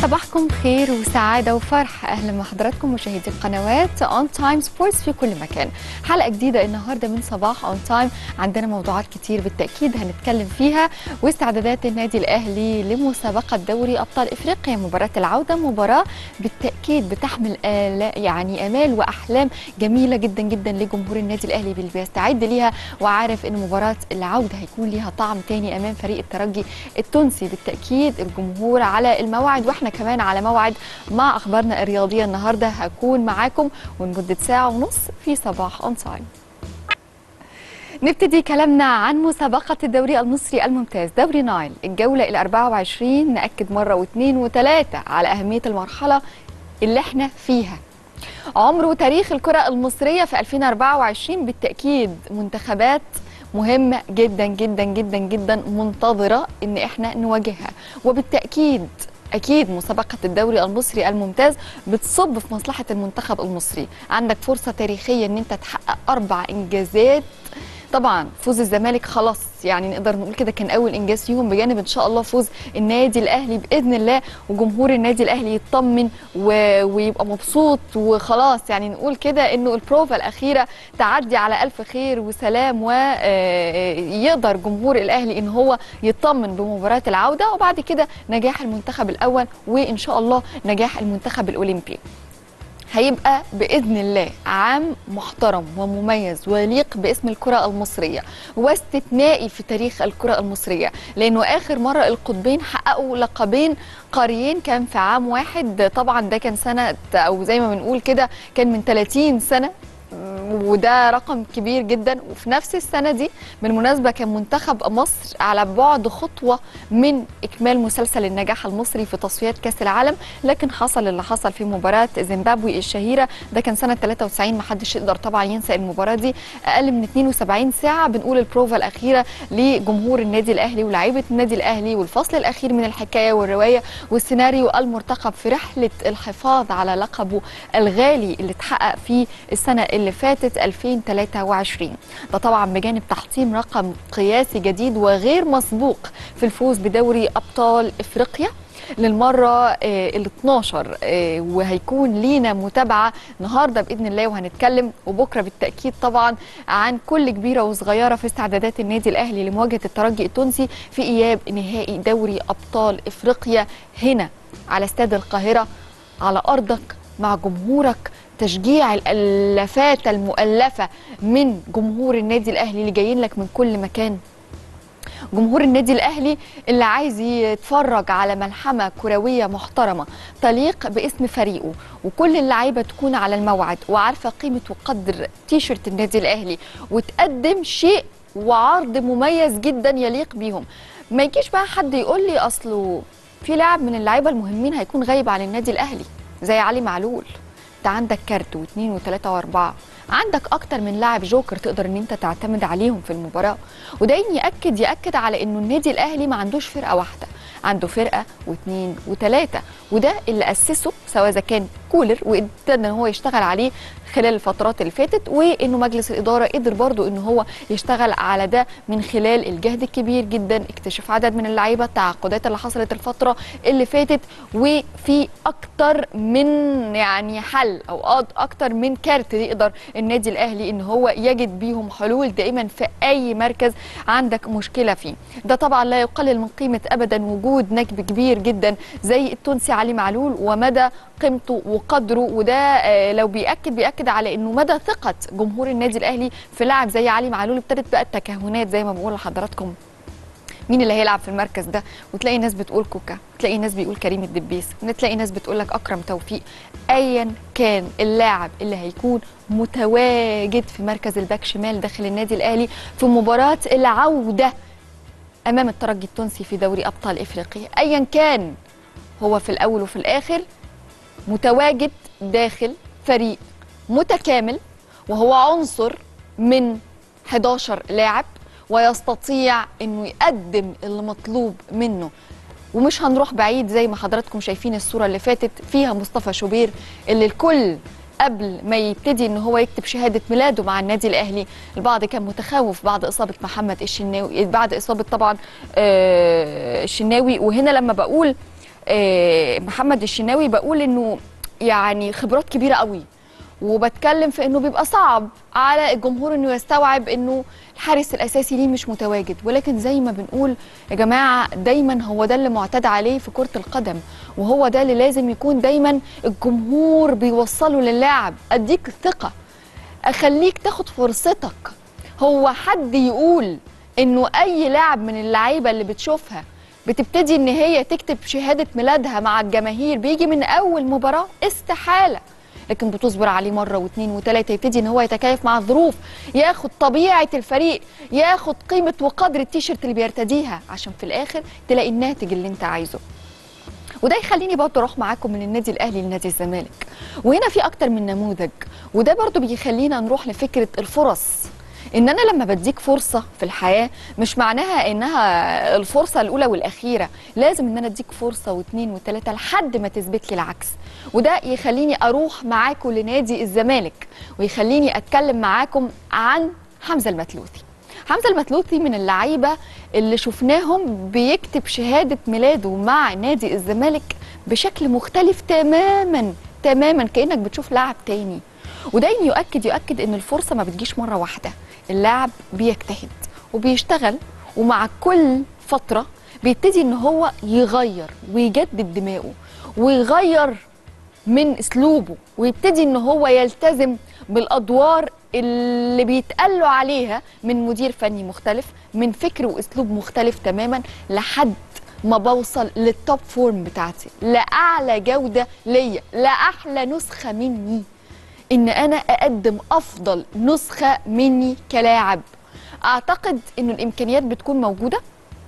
صباحكم خير وسعادة وفرح أهلا بحضراتكم مشاهدي القنوات أون تايم سبورتس في كل مكان حلقة جديدة النهاردة من صباح أون تايم عندنا موضوعات كتير بالتأكيد هنتكلم فيها واستعدادات النادي الأهلي لمسابقة دوري أبطال إفريقيا مباراة العودة مباراة بالتأكيد بتحمل آل يعني آمال وأحلام جميلة جدا جدا لجمهور النادي الأهلي اللي بيستعد ليها وعارف إن مباراة العودة هيكون ليها طعم تاني أمام فريق الترجي التونسي بالتأكيد الجمهور على الموعد واحنا كمان على موعد مع اخبارنا الرياضيه النهارده هكون معاكم ولمده ساعه ونص في صباح اون تايم نبتدي كلامنا عن مسابقة الدوري المصري الممتاز دوري نايل الجولة ال 24 نأكد مرة واثنين وثلاثة على أهمية المرحلة اللي احنا فيها عمر وتاريخ الكرة المصرية في 2024 بالتأكيد منتخبات مهمة جدا جدا جدا جدا منتظرة ان احنا نواجهها وبالتأكيد اكيد مسابقه الدوري المصري الممتاز بتصب في مصلحه المنتخب المصري عندك فرصه تاريخيه ان انت تحقق اربع انجازات طبعا فوز الزمالك خلاص يعني نقدر نقول كده كان اول انجاز فيهم بجانب ان شاء الله فوز النادي الاهلي باذن الله وجمهور النادي الاهلي يطمن و... ويبقى مبسوط وخلاص يعني نقول كده انه البروفا الاخيره تعدي على الف خير وسلام ويقدر جمهور الاهلي ان هو يطمن بمباراه العوده وبعد كده نجاح المنتخب الاول وان شاء الله نجاح المنتخب الاولمبي هيبقى باذن الله عام محترم ومميز ويليق باسم الكره المصريه واستثنائي في تاريخ الكره المصريه لانه اخر مره القطبين حققوا لقبين قاريين كان في عام واحد طبعا ده كان سنه او زي ما بنقول كده كان من 30 سنه وده رقم كبير جدا وفي نفس السنه دي بالمناسبه كان منتخب مصر على بعد خطوه من اكمال مسلسل النجاح المصري في تصفيات كاس العالم لكن حصل اللي حصل في مباراه زيمبابوي الشهيره ده كان سنه 93 ما حدش يقدر طبعا ينسى المباراه دي اقل من 72 ساعه بنقول البروفا الاخيره لجمهور النادي الاهلي ولاعيبه النادي الاهلي والفصل الاخير من الحكايه والروايه والسيناريو المرتقب في رحله الحفاظ على لقبه الغالي اللي اتحقق في السنه اللي فاتت 2023 ده طبعا بجانب تحطيم رقم قياسي جديد وغير مسبوق في الفوز بدوري ابطال افريقيا للمرة ال 12 وهيكون لينا متابعة النهاردة بإذن الله وهنتكلم وبكرة بالتأكيد طبعا عن كل كبيرة وصغيرة في استعدادات النادي الأهلي لمواجهة الترجي التونسي في إياب نهائي دوري أبطال إفريقيا هنا على استاد القاهرة على أرضك مع جمهورك تشجيع الالافات المؤلفه من جمهور النادي الاهلي اللي جايين لك من كل مكان جمهور النادي الاهلي اللي عايز يتفرج على ملحمه كرويه محترمه تليق باسم فريقه وكل اللعيبه تكون على الموعد وعارفه قيمه وقدر تيشرت النادي الاهلي وتقدم شيء وعرض مميز جدا يليق بيهم ما يجيش بقى حد يقول لي اصله في لاعب من اللعيبه المهمين هيكون غايب عن النادي الاهلي زي علي معلول انت عندك كارت واثنين وثلاثة واربعة عندك اكتر من لاعب جوكر تقدر ان انت تعتمد عليهم في المباراة وده يأكد يأكد على انه النادي الاهلي ما عندوش فرقة واحدة عنده فرقة واثنين وثلاثة وده اللي أسسه سواء إذا كان كولر وابتدى ان هو يشتغل عليه خلال الفترات اللي فاتت وانه مجلس الاداره قدر برضو ان هو يشتغل على ده من خلال الجهد الكبير جدا اكتشاف عدد من اللعيبه التعاقدات اللي حصلت الفتره اللي فاتت وفي اكتر من يعني حل او اكتر من كارت يقدر النادي الاهلي ان هو يجد بيهم حلول دائما في اي مركز عندك مشكله فيه ده طبعا لا يقلل من قيمه ابدا وجود نجم كبير جدا زي التونسي علي معلول ومدى قيمته وقدره وده لو بياكد بياكد على انه مدى ثقه جمهور النادي الاهلي في لاعب زي علي معلول ابتدت بقى التكهنات زي ما بقول لحضراتكم مين اللي هيلعب في المركز ده وتلاقي ناس بتقول كوكا تلاقي ناس بيقول كريم الدبيس تلاقي ناس بتقول لك اكرم توفيق ايا كان اللاعب اللي هيكون متواجد في مركز الباك شمال داخل النادي الاهلي في مباراه العوده امام الترجي التونسي في دوري ابطال افريقيا ايا كان هو في الاول وفي الاخر متواجد داخل فريق متكامل وهو عنصر من 11 لاعب ويستطيع انه يقدم اللي مطلوب منه ومش هنروح بعيد زي ما حضراتكم شايفين الصوره اللي فاتت فيها مصطفى شوبير اللي الكل قبل ما يبتدي ان هو يكتب شهاده ميلاده مع النادي الاهلي البعض كان متخوف بعد اصابه محمد الشناوي بعد اصابه طبعا آه، الشناوي وهنا لما بقول آه، محمد الشناوي بقول انه يعني خبرات كبيره قوي وبتكلم في انه بيبقى صعب على الجمهور انه يستوعب انه الحارس الاساسي ليه مش متواجد ولكن زي ما بنقول يا جماعه دايما هو ده اللي معتاد عليه في كره القدم وهو ده اللي لازم يكون دايما الجمهور بيوصله للاعب اديك ثقه اخليك تاخد فرصتك هو حد يقول انه اي لاعب من اللعيبه اللي بتشوفها بتبتدي ان هي تكتب شهاده ميلادها مع الجماهير بيجي من اول مباراه استحاله لكن بتصبر عليه مره واثنين وثلاثه يبتدي ان هو يتكيف مع الظروف ياخد طبيعه الفريق ياخد قيمه وقدر التيشيرت اللي بيرتديها عشان في الاخر تلاقي الناتج اللي انت عايزه وده يخليني برضه اروح معاكم من النادي الاهلي لنادي الزمالك وهنا في اكتر من نموذج وده برضه بيخلينا نروح لفكره الفرص ان انا لما بديك فرصه في الحياه مش معناها انها الفرصه الاولى والاخيره لازم ان انا اديك فرصه واثنين وثلاثه لحد ما تثبت لي العكس وده يخليني اروح معاكم لنادي الزمالك ويخليني اتكلم معاكم عن حمزه المتلوثي حمزه المتلوثي من اللعيبه اللي شفناهم بيكتب شهاده ميلاده مع نادي الزمالك بشكل مختلف تماما تماما كانك بتشوف لاعب تاني وده يؤكد يؤكد ان الفرصه ما بتجيش مره واحده اللاعب بيجتهد وبيشتغل ومع كل فتره بيبتدي ان هو يغير ويجدد دماغه ويغير من اسلوبه ويبتدي ان هو يلتزم بالادوار اللي بيتقالوا عليها من مدير فني مختلف من فكر واسلوب مختلف تماما لحد ما بوصل للتوب فورم بتاعتي لاعلى جوده ليا لاحلى نسخه مني ان انا اقدم افضل نسخه مني كلاعب اعتقد ان الامكانيات بتكون موجوده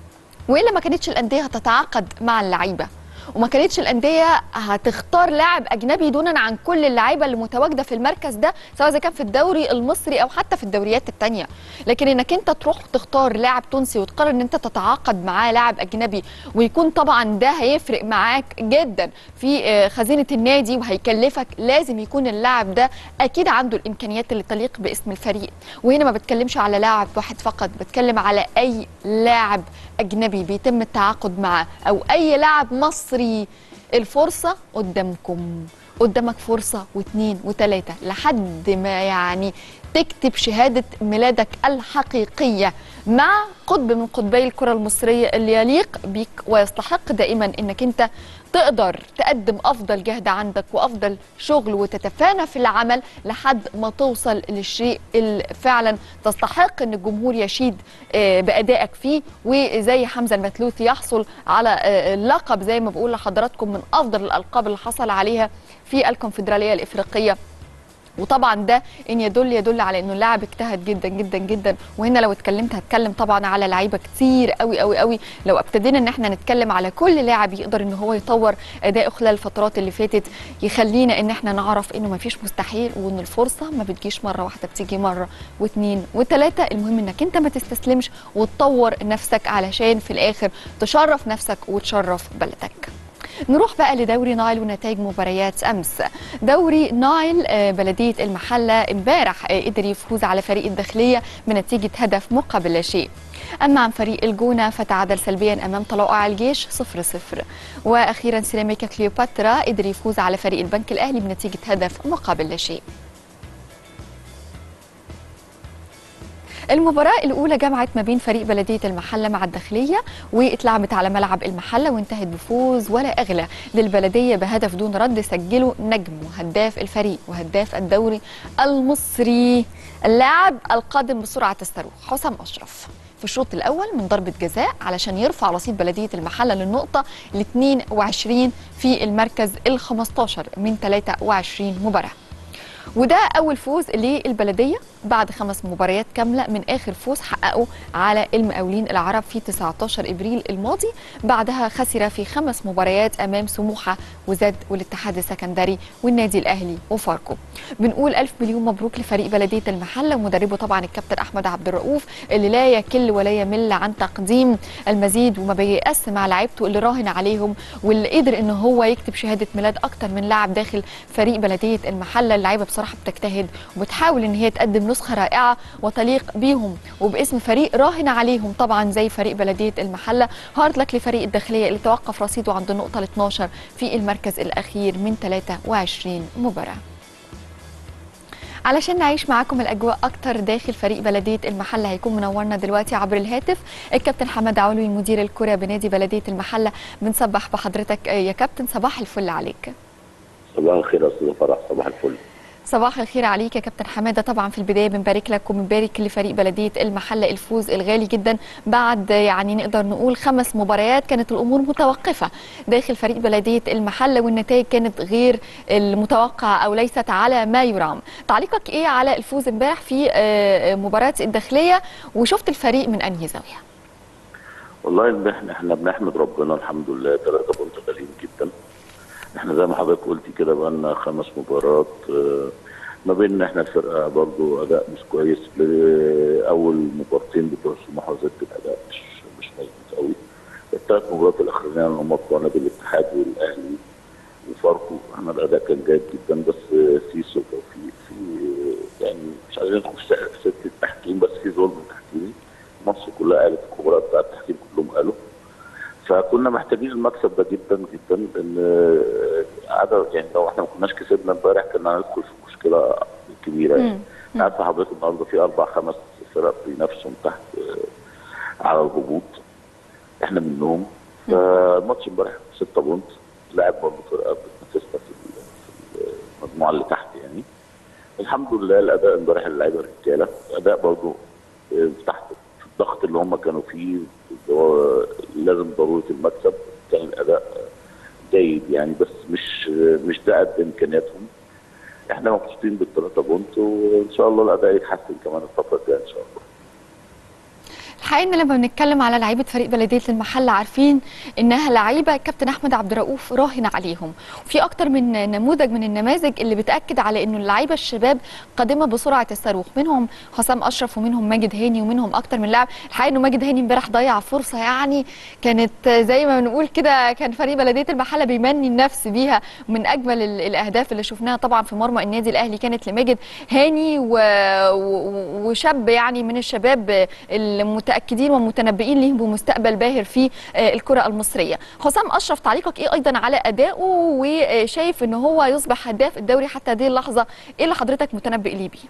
والا ما كانتش الانديه هتتعاقد مع اللعيبه وما كانتش الانديه هتختار لاعب اجنبي دونا عن كل اللعيبه اللي متواجده في المركز ده سواء اذا كان في الدوري المصري او حتى في الدوريات الثانيه لكن انك انت تروح تختار لاعب تونسي وتقرر ان انت تتعاقد معاه لاعب اجنبي ويكون طبعا ده هيفرق معاك جدا في آه، خزينه النادي وهيكلفك لازم يكون اللاعب ده اكيد عنده الامكانيات اللي تليق باسم الفريق وهنا ما بتكلمش على لاعب واحد فقط بتكلم على اي لاعب اجنبي بيتم التعاقد معاه او اي لاعب مصري الفرصه قدامكم قدامك فرصه واثنين وثلاثه لحد ما يعني تكتب شهاده ميلادك الحقيقيه مع قطب من قطبي الكره المصريه اللي يليق بيك ويستحق دائما انك انت تقدر تقدم افضل جهد عندك وافضل شغل وتتفانى في العمل لحد ما توصل للشيء اللي فعلا تستحق ان الجمهور يشيد آه، بادائك فيه وزي حمزه المتلوثي يحصل على آه، اللقب زي ما بقول لحضراتكم من افضل الالقاب اللي حصل عليها في الكونفدراليه الافريقيه وطبعا ده ان يدل يدل على انه اللاعب اجتهد جدا جدا جدا وهنا لو اتكلمت هتكلم طبعا على لعيبه كتير قوي قوي قوي لو ابتدينا ان احنا نتكلم على كل لاعب يقدر ان هو يطور اداؤه خلال الفترات اللي فاتت يخلينا ان احنا نعرف انه ما فيش مستحيل وان الفرصه ما بتجيش مره واحده بتيجي مره واثنين وثلاثه المهم انك انت ما تستسلمش وتطور نفسك علشان في الاخر تشرف نفسك وتشرف بلدك نروح بقى لدوري نايل ونتائج مباريات امس دوري نايل آه، بلديه المحله امبارح آه، قدر يفوز على فريق الداخليه بنتيجه هدف مقابل لا شيء اما عن فريق الجونه فتعادل سلبيا امام طلائع الجيش 0 0 واخيرا سيراميكا كليوباترا قدر يفوز على فريق البنك الاهلي بنتيجه هدف مقابل لا شيء المباراة الأولى جمعت ما بين فريق بلدية المحلة مع الداخلية واتلعبت على ملعب المحلة وانتهت بفوز ولا أغلى للبلدية بهدف دون رد سجله نجم وهداف الفريق وهداف الدوري المصري اللاعب القادم بسرعة الصاروخ حسام أشرف في الشوط الأول من ضربة جزاء علشان يرفع رصيد بلدية المحلة للنقطة ل 22 في المركز ال 15 من 23 مباراة وده اول فوز للبلديه بعد خمس مباريات كامله من اخر فوز حققه على المقاولين العرب في 19 ابريل الماضي بعدها خسر في خمس مباريات امام سموحه وزد والاتحاد السكندري والنادي الاهلي وفاركو بنقول الف مليون مبروك لفريق بلديه المحله ومدربه طبعا الكابتن احمد عبد الرؤوف اللي لا يكل ولا يمل عن تقديم المزيد وما بييأس مع لعيبته اللي راهن عليهم واللي قدر ان هو يكتب شهاده ميلاد اكتر من لاعب داخل فريق بلديه المحله اللعيبه بصراحه بصراحه بتجتهد وبتحاول ان هي تقدم نسخه رائعه وتليق بيهم وباسم فريق راهن عليهم طبعا زي فريق بلديه المحله هارد لك لفريق الداخليه اللي توقف رصيده عند النقطه ال 12 في المركز الاخير من 23 مباراه علشان نعيش معاكم الاجواء اكتر داخل فريق بلديه المحله هيكون منورنا دلوقتي عبر الهاتف الكابتن حمد علوي مدير الكره بنادي بلديه المحله بنصبح بحضرتك يا كابتن صباح الفل عليك صباح الخير يا استاذ فرح صباح الفل صباح الخير عليك يا كابتن حماده طبعا في البدايه بنبارك لك وبنبارك لفريق بلديه المحله الفوز الغالي جدا بعد يعني نقدر نقول خمس مباريات كانت الامور متوقفه داخل فريق بلديه المحله والنتائج كانت غير المتوقعه او ليست على ما يرام تعليقك ايه على الفوز امبارح في مباراه الداخليه وشفت الفريق من انهي زاويه والله احنا احنا بنحمد ربنا الحمد لله ثلاثه بونت غاليين جدا احنا زي ما حضرتك قلتي كده بقى لنا خمس مباريات ما بيننا احنا الفرقه برضو اداء مش كويس اول مباراتين بتوع سموحه وزدت الاداء مش مش مظبوط قوي الثلاث مباريات الاخرانيه اللي هم بتوع نادي الاتحاد والاهلي وفاركو احنا الاداء كان جيد جدا بس في في في يعني مش عايزين ندخل في سكه التحكيم بس في ظلم تحكيمي مصر كلها قالت الخبراء بتاع التحكيم كلهم قالوا فكنا محتاجين المكسب ده جدا جدا لان عدد يعني لو احنا ما كناش كسبنا امبارح كنا هندخل في مشكله كبيره يعني عارفه حضرتك النهارده في اربع خمس فرق بينافسوا تحت على الهبوط احنا منهم فالماتش امبارح 6 بونت لاعب برضه فرقه بتنافسنا في المجموعه اللي تحت يعني الحمد لله الاداء امبارح اللعيبه رجاله اداء برضه تحت الضغط اللي هم كانوا فيه لازم ضروره المكسب كان الاداء جيد يعني بس مش مش ده قد امكانياتهم احنا مبسوطين بالثلاثه بونت وان شاء الله الاداء يتحسن كمان الفتره الجايه ان شاء الله الحقيقه ان لما بنتكلم على لعيبه فريق بلديه المحله عارفين انها لعيبه كابتن احمد عبد الرؤوف راهن عليهم وفي اكتر من نموذج من النماذج اللي بتاكد على انه اللعيبه الشباب قادمه بسرعه الصاروخ منهم حسام اشرف ومنهم ماجد هاني ومنهم اكتر من لاعب الحقيقه انه ماجد هاني امبارح ضيع فرصه يعني كانت زي ما بنقول كده كان فريق بلديه المحله بيمني النفس بيها من اجمل الاهداف اللي شفناها طبعا في مرمى النادي الاهلي كانت لماجد هاني و... و... وشاب يعني من الشباب المتأكد متاكدين ومتنبئين ليهم بمستقبل باهر في الكره المصريه حسام اشرف تعليقك ايه ايضا على ادائه وشايف ان هو يصبح هداف الدوري حتى هذه اللحظه ايه اللي حضرتك متنبئ ليه بيه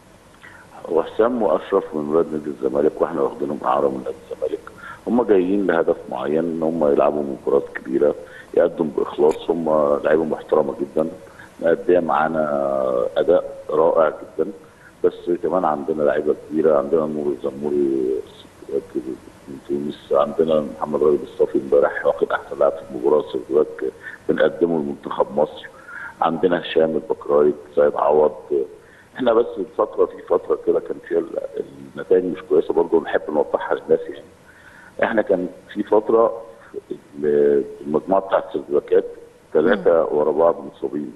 وحسام واشرف من ولاد نادي الزمالك واحنا واخدينهم اعاره من نادي الزمالك هم جايين لهدف معين ان هم يلعبوا مباريات كبيره يقدموا باخلاص هم لعيبه محترمه جدا مأديه معانا اداء رائع جدا بس كمان عندنا لعيبه كبيره عندنا نور الزموري من تونس عندنا محمد رجب الصافي امبارح واخد احسن لاعب في المباراه سيرفاك بنقدمه لمنتخب مصر عندنا هشام البكراي سيد عوض احنا بس الفتره في فتره كده كان فيها النتائج مش كويسه برضه نحب نوضحها للناس يعني احنا كان في فتره المجموعه بتاعت السيرفاكات ثلاثه ورا بعض مصابين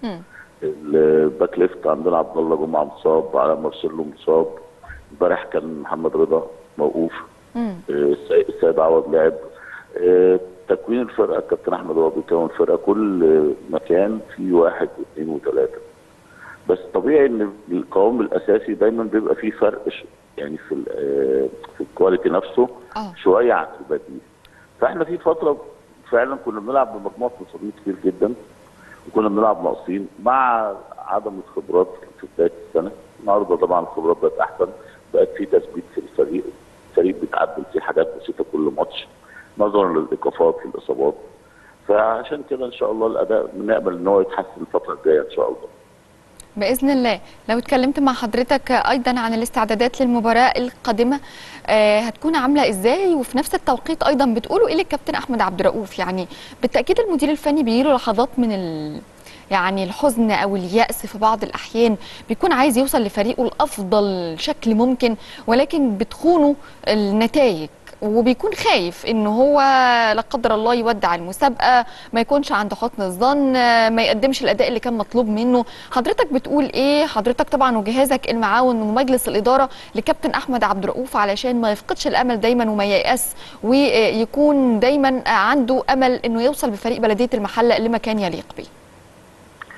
الباك ليفت عندنا عبد الله جمعه مصاب على مارسيلو مصاب امبارح كان محمد رضا موقوف السيد عوض لعب تكوين الفرقه الكابتن احمد هو بيكون فرقه كل مكان فيه واحد واثنين وثلاثه بس طبيعي ان القوام الاساسي دايما بيبقى فيه فرق يعني في في الكواليتي نفسه أوه. شويه عن البديل فاحنا في فتره فعلا كنا بنلعب بمجموعه مصابين كتير جدا وكنا بنلعب ناقصين مع عدم الخبرات في بدايه السنه النهارده طبعا الخبرات بقت احسن بقت في تثبيت في الفريق الفريق بيتعدل فيه حاجات بسيطه كل ماتش نظرا للايقافات في الاصابات فعشان كده ان شاء الله الاداء بنامل ان هو يتحسن الفتره الجايه ان شاء الله باذن الله لو اتكلمت مع حضرتك ايضا عن الاستعدادات للمباراه القادمه آه هتكون عامله ازاي وفي نفس التوقيت ايضا بتقولوا ايه للكابتن احمد عبد الرؤوف يعني بالتاكيد المدير الفني بيجيله لحظات من ال... يعني الحزن او اليأس في بعض الاحيان بيكون عايز يوصل لفريقه الافضل شكل ممكن ولكن بتخونه النتائج وبيكون خايف ان هو لا قدر الله يودع المسابقه ما يكونش عند حسن الظن ما يقدمش الاداء اللي كان مطلوب منه حضرتك بتقول ايه حضرتك طبعا وجهازك المعاون ومجلس الاداره لكابتن احمد عبد الرؤوف علشان ما يفقدش الامل دايما وما ييأس ويكون دايما عنده امل انه يوصل بفريق بلديه المحله لمكان يليق بيه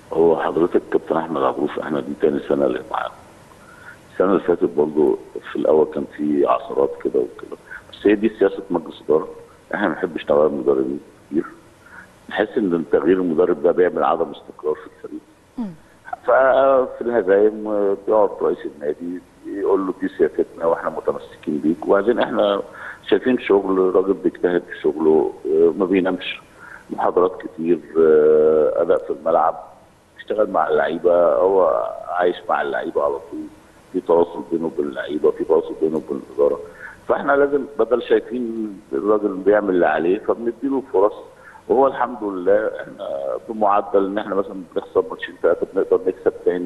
هو حضرتك كابتن احمد عبروف احنا دي تاني سنه اللي معانا السنه اللي فاتت برضه في الاول كان في عثرات كده وكده بس هي دي سياسه مجلس اداره احنا ما بنحبش نغير مدربين كتير نحس ان تغيير المدرب ده بيعمل عدم استقرار في الفريق ففي الهزايم بيقعد رئيس النادي يقول له دي سياستنا واحنا متمسكين بيك وبعدين احنا شايفين شغل راجل بيجتهد في شغله ما بينامش محاضرات كتير اداء في الملعب بيشتغل مع اللعيبه هو عايش مع اللعيبه على طول في تواصل بينه وبين اللعيبه في تواصل بينه وبين الاداره فاحنا لازم بدل شايفين الراجل بيعمل اللي عليه فبنديله فرص وهو الحمد لله احنا بمعدل ان احنا مثلا بنخسر ماتشين ثلاثه بنقدر نكسب تاني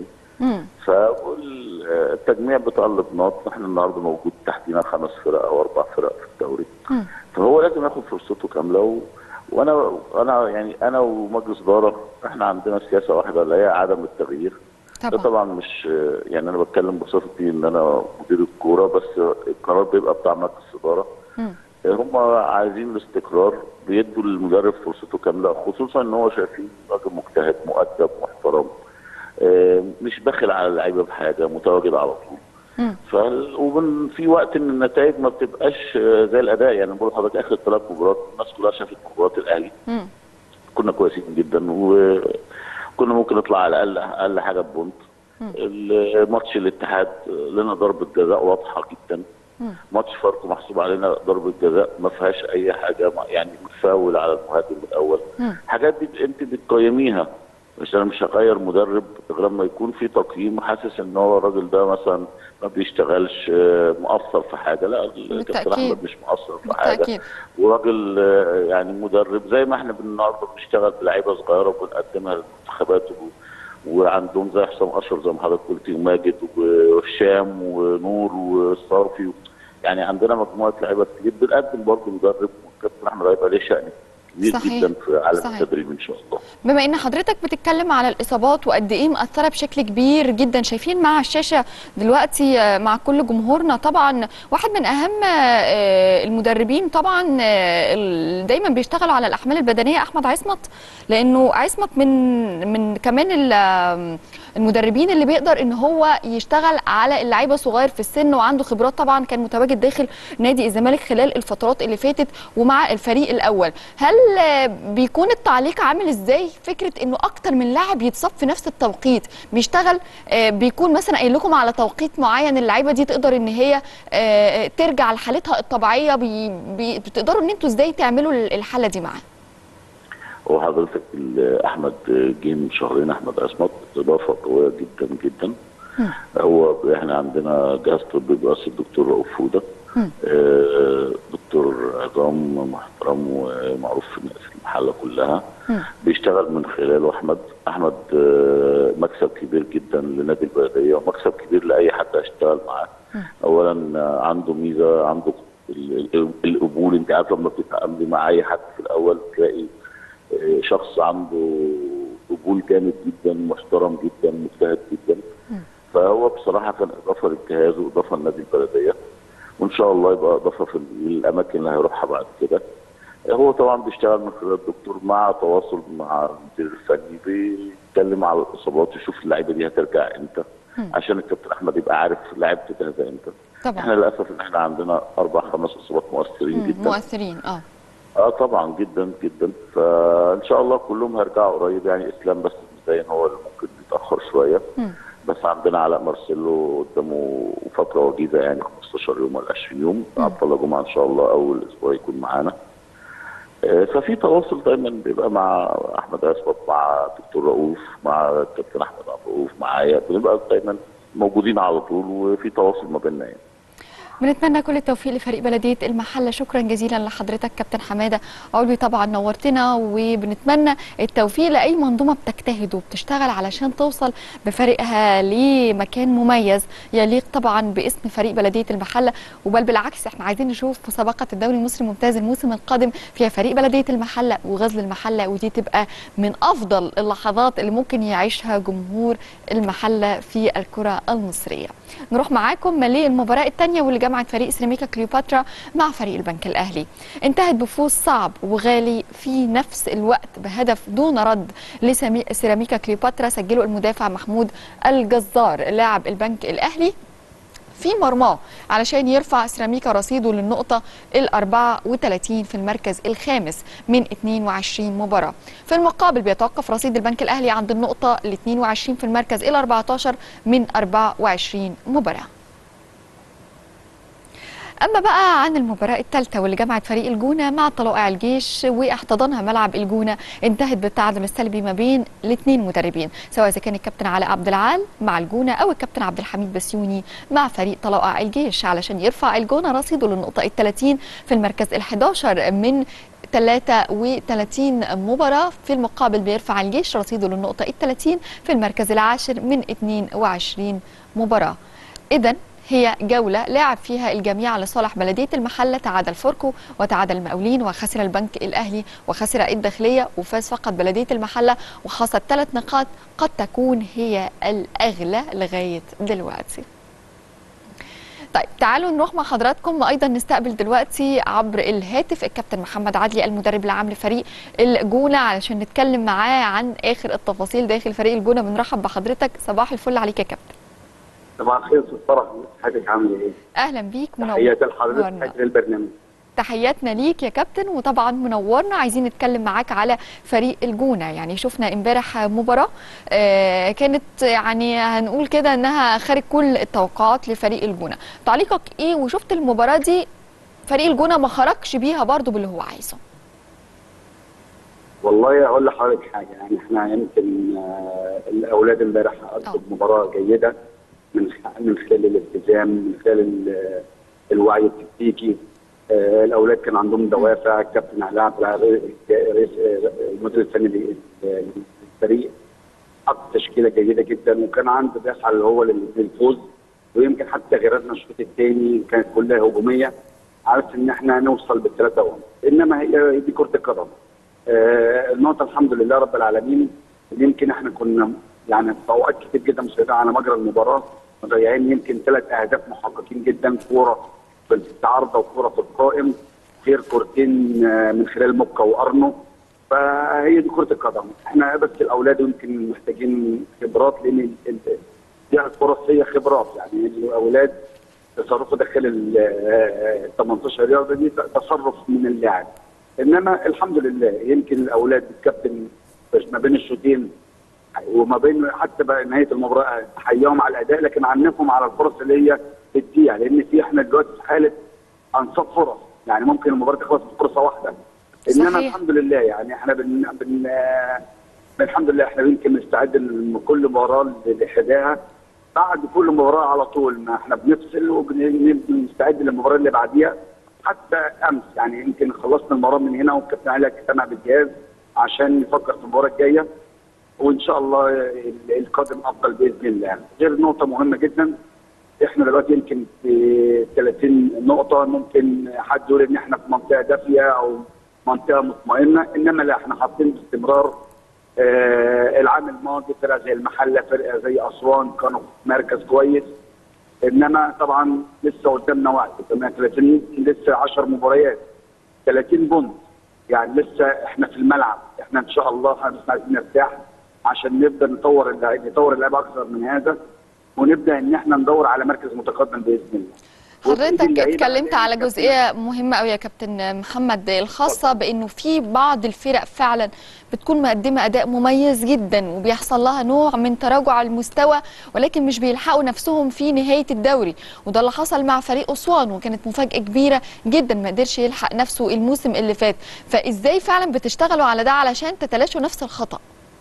فالتجميع بتقلب نقط احنا النهارده موجود تحتنا خمس فرق او اربع فرق في الدوري فهو لازم ياخد فرصته كامله و... وانا انا يعني انا ومجلس اداره احنا عندنا سياسه واحده اللي هي عدم التغيير طبعا. ده طبعا مش يعني انا بتكلم بصفتي ان انا مدير الكوره بس القرار بيبقى بتاع مجلس اداره هم عايزين الاستقرار بيدوا للمدرب فرصته كامله خصوصا ان هو شايفين راجل مجتهد مؤدب محترم مش باخل على اللعيبه بحاجه متواجد على طول ف ومن في وقت ان النتائج ما بتبقاش زي الاداء يعني بقول لحضرتك اخر ثلاث مباريات الناس كلها شافت مباراه الاهلي كنا كويسين جدا وكنا ممكن نطلع على الاقل اقل حاجه ببونت الماتش الاتحاد لنا ضربه جزاء واضحه جدا ماتش فاركو محسوب علينا ضربه جزاء ما فيهاش اي حاجه يعني متفاول على المهاجم الاول حاجات دي انت بتقيميها مش انا مش هغير مدرب غير لما يكون في تقييم حاسس ان هو الراجل ده مثلا ما بيشتغلش مقصر في حاجه لا الكابتن احمد مش مقصر في بالتأكيد. حاجه وراجل يعني مدرب زي ما احنا النهارده بنشتغل بلعيبه صغيره وبنقدمها للمنتخبات وعندهم زي حسام اشرف زي ما حضرتك قلتي وماجد وهشام ونور والصافي يعني عندنا مجموعه لعيبه كتير بنقدم برضه مدرب والكابتن احمد هيبقى ليه شأن كبير صحيح. جدا في عالم صحيح. التدريب ان شاء الله بما ان حضرتك بتتكلم على الاصابات وقد ايه مأثره بشكل كبير جدا شايفين مع الشاشه دلوقتي آه، مع كل جمهورنا طبعا واحد من اهم آه، المدربين طبعا آه، ال- دايما بيشتغلوا على الاحمال البدنيه احمد عصمت لانه عصمت من من كمان ال- آم، المدربين اللي بيقدر ان هو يشتغل على اللعيبه صغير في السن وعنده خبرات طبعا كان متواجد داخل نادي الزمالك خلال الفترات اللي فاتت ومع الفريق الاول هل آه، بيكون التعليق عامل ازاي فكره انه اكتر من لاعب يتصاب في نفس التوقيت بيشتغل آه، بيكون مثلا قايل لكم على توقيت معين اللعيبه دي تقدر ان هي آه، ترجع لحالتها الطبيعيه بي بي بتقدروا ان انتوا ازاي تعملوا الحاله دي معاه هو حضرتك ال- احمد جه من شهرين احمد عصمت اضافه قويه جدا جدا هو احنا عندنا جهاز طبي برئاسه الدكتور رؤوف فوده آه، دكتور عظام محترم ومعروف في في المحله كلها بيشتغل من خلاله احمد احمد آه، مكسب كبير جدا لنادي البلديه ومكسب كبير لاي حد هيشتغل معاه اولا آه، عنده ميزه عنده ال- ال- القبول انت عارف لما بتتعاملي مع اي حد في الاول تلاقي آه، شخص عنده قبول جامد جدا محترم جدا مجتهد جدا فهو بصراحه كان اضافه للجهاز واضافه لنادي البلديه وان شاء الله يبقى اضافه في الاماكن اللي هيروحها بعد كده هو طبعا بيشتغل من خلال الدكتور مع تواصل مع المدير الفني بيتكلم على الاصابات يشوف اللعيبه دي هترجع امتى عشان الكابتن احمد يبقى عارف لعيبته جاهزه امتى طبعا. احنا للاسف ان احنا عندنا اربع خمس اصابات مؤثرين مم، جدا مؤثرين اه اه طبعا جدا جدا فان شاء الله كلهم هيرجعوا قريب يعني اسلام بس مبين هو اللي ممكن يتاخر شويه بس عندنا علاء مارسيلو قدامه فتره وجيزه يعني 15 يوم ولا 20 يوم عبد الله جمعه ان شاء الله اول اسبوع يكون معانا آه، ففي تواصل دايما بيبقى مع احمد عصمت مع دكتور رؤوف مع الكابتن احمد عبد الرؤوف معايا بنبقى دايما موجودين على طول وفي تواصل ما بيننا يعني بنتمنى كل التوفيق لفريق بلديه المحله شكرا جزيلا لحضرتك كابتن حماده علوي طبعا نورتنا وبنتمنى التوفيق لاي منظومه بتجتهد وبتشتغل علشان توصل بفريقها لمكان مميز يليق طبعا باسم فريق بلديه المحله وبل بالعكس احنا عايزين نشوف مسابقه الدوري المصري الممتاز الموسم القادم فيها فريق بلديه المحله وغزل المحله ودي تبقى من افضل اللحظات اللي ممكن يعيشها جمهور المحله في الكره المصريه نروح معاكم للمباراه الثانيه واللي جمعت جمعت فريق سيراميكا كليوباترا مع فريق البنك الاهلي انتهت بفوز صعب وغالي في نفس الوقت بهدف دون رد لسيراميكا كليوباترا سجله المدافع محمود الجزار لاعب البنك الاهلي في مرماه علشان يرفع سيراميكا رصيده للنقطة ال 34 في المركز الخامس من 22 مباراة في المقابل بيتوقف رصيد البنك الأهلي عند النقطة ال 22 في المركز ال 14 من 24 مباراة اما بقى عن المباراه الثالثه واللي جمعت فريق الجونه مع طلائع الجيش واحتضنها ملعب الجونه انتهت بالتعادل السلبي ما بين الاثنين مدربين سواء اذا كان الكابتن علاء عبد العال مع الجونه او الكابتن عبد الحميد بسيوني مع فريق طلائع الجيش علشان يرفع الجونه رصيده للنقطه ال 30 في المركز ال 11 من 33 مباراة في المقابل بيرفع الجيش رصيده للنقطة ال 30 في المركز العاشر من 22 مباراة إذا هي جولة لعب فيها الجميع لصالح بلدية المحلة تعادل فوركو وتعادل المقاولين وخسر البنك الأهلي وخسر الداخلية وفاز فقط بلدية المحلة وحصد ثلاث نقاط قد تكون هي الأغلى لغاية دلوقتي طيب تعالوا نروح مع حضراتكم ايضا نستقبل دلوقتي عبر الهاتف الكابتن محمد عدلي المدرب العام لفريق الجونه علشان نتكلم معاه عن اخر التفاصيل داخل فريق الجونه بنرحب بحضرتك صباح الفل عليك يا كابتن صباح الخير استاذ فرح حضرتك عامله ايه؟ اهلا بيك تحياتي لحضرتك في البرنامج تحياتنا ليك يا كابتن وطبعا منورنا عايزين نتكلم معاك على فريق الجونه يعني شفنا امبارح مباراه آه كانت يعني هنقول كده انها خارج كل التوقعات لفريق الجونه تعليقك ايه وشفت المباراه دي فريق الجونه ما خرجش بيها برضو باللي هو عايزه والله اقول لحضرتك حاجه يعني احنا يمكن آه الاولاد امبارح قدموا مباراه جيده من من خلال الالتزام من خلال الوعي التكتيكي آه الاولاد كان عندهم دوافع الكابتن علاء رئيس المدير الفني للفريق حط تشكيله جيده جدا وكان عنده بيسعى اللي هو للفوز ويمكن حتى تغييراتنا الشوط الثاني كانت كلها هجوميه عارف ان احنا نوصل بالثلاثه اول انما هي دي كره القدم آه النقطه الحمد لله رب العالمين يمكن احنا كنا يعني في اوقات كتير جدا مسيطرين على مجرى المباراه مضيعين يمكن ثلاث اهداف محققين جدا كوره في العارضه وكوره في القائم غير كورتين من خلال موكا وارنو فهي دي كره القدم احنا بس الاولاد يمكن محتاجين خبرات لان دي الفرص هي خبرات يعني الاولاد تصرفه داخل ال 18 رياضه دي تصرف من اللاعب انما الحمد لله يمكن الاولاد الكابتن ما بين الشوطين وما بين حتى بقى نهايه المباراه حياهم على الاداء لكن عنفهم على الفرص اللي هي بتضيع لان في احنا دلوقتي في حاله انصاف فرص يعني ممكن المباراه تخلص بفرصه واحده انما صحيح. الحمد لله يعني احنا بن, بن الحمد لله احنا يمكن بنستعد لكل مباراه لحداها بعد كل مباراه على طول ما احنا بنفصل وبنستعد للمباراه اللي بعديها حتى امس يعني يمكن خلصنا المباراه من هنا والكابتن علي اجتمع بالجهاز عشان نفكر في المباراه الجايه وان شاء الله القادم افضل باذن الله غير نقطه مهمه جدا احنا دلوقتي يمكن في 30 نقطه ممكن حد يقول ان احنا في منطقه دافيه او منطقه مطمئنه انما لا احنا حاطين باستمرار آه العام الماضي فرقه زي المحله فرقه زي اسوان كانوا في مركز كويس انما طبعا لسه قدامنا وقت 30 لسه 10 مباريات 30 بونت يعني لسه احنا في الملعب احنا ان شاء الله عايزين نرتاح عشان نبدا نطور اللعيبه نطور اللعيبه اكثر من هذا ونبدا ان احنا ندور على مركز متقدم باذن الله. حضرتك اتكلمت على جزئيه مهمه قوي يا كابتن محمد الخاصه بانه في بعض الفرق فعلا بتكون مقدمه اداء مميز جدا وبيحصل لها نوع من تراجع المستوى ولكن مش بيلحقوا نفسهم في نهايه الدوري وده اللي حصل مع فريق اسوان وكانت مفاجاه كبيره جدا ما قدرش يلحق نفسه الموسم اللي فات فازاي فعلا بتشتغلوا على ده علشان تتلاشوا نفس الخطا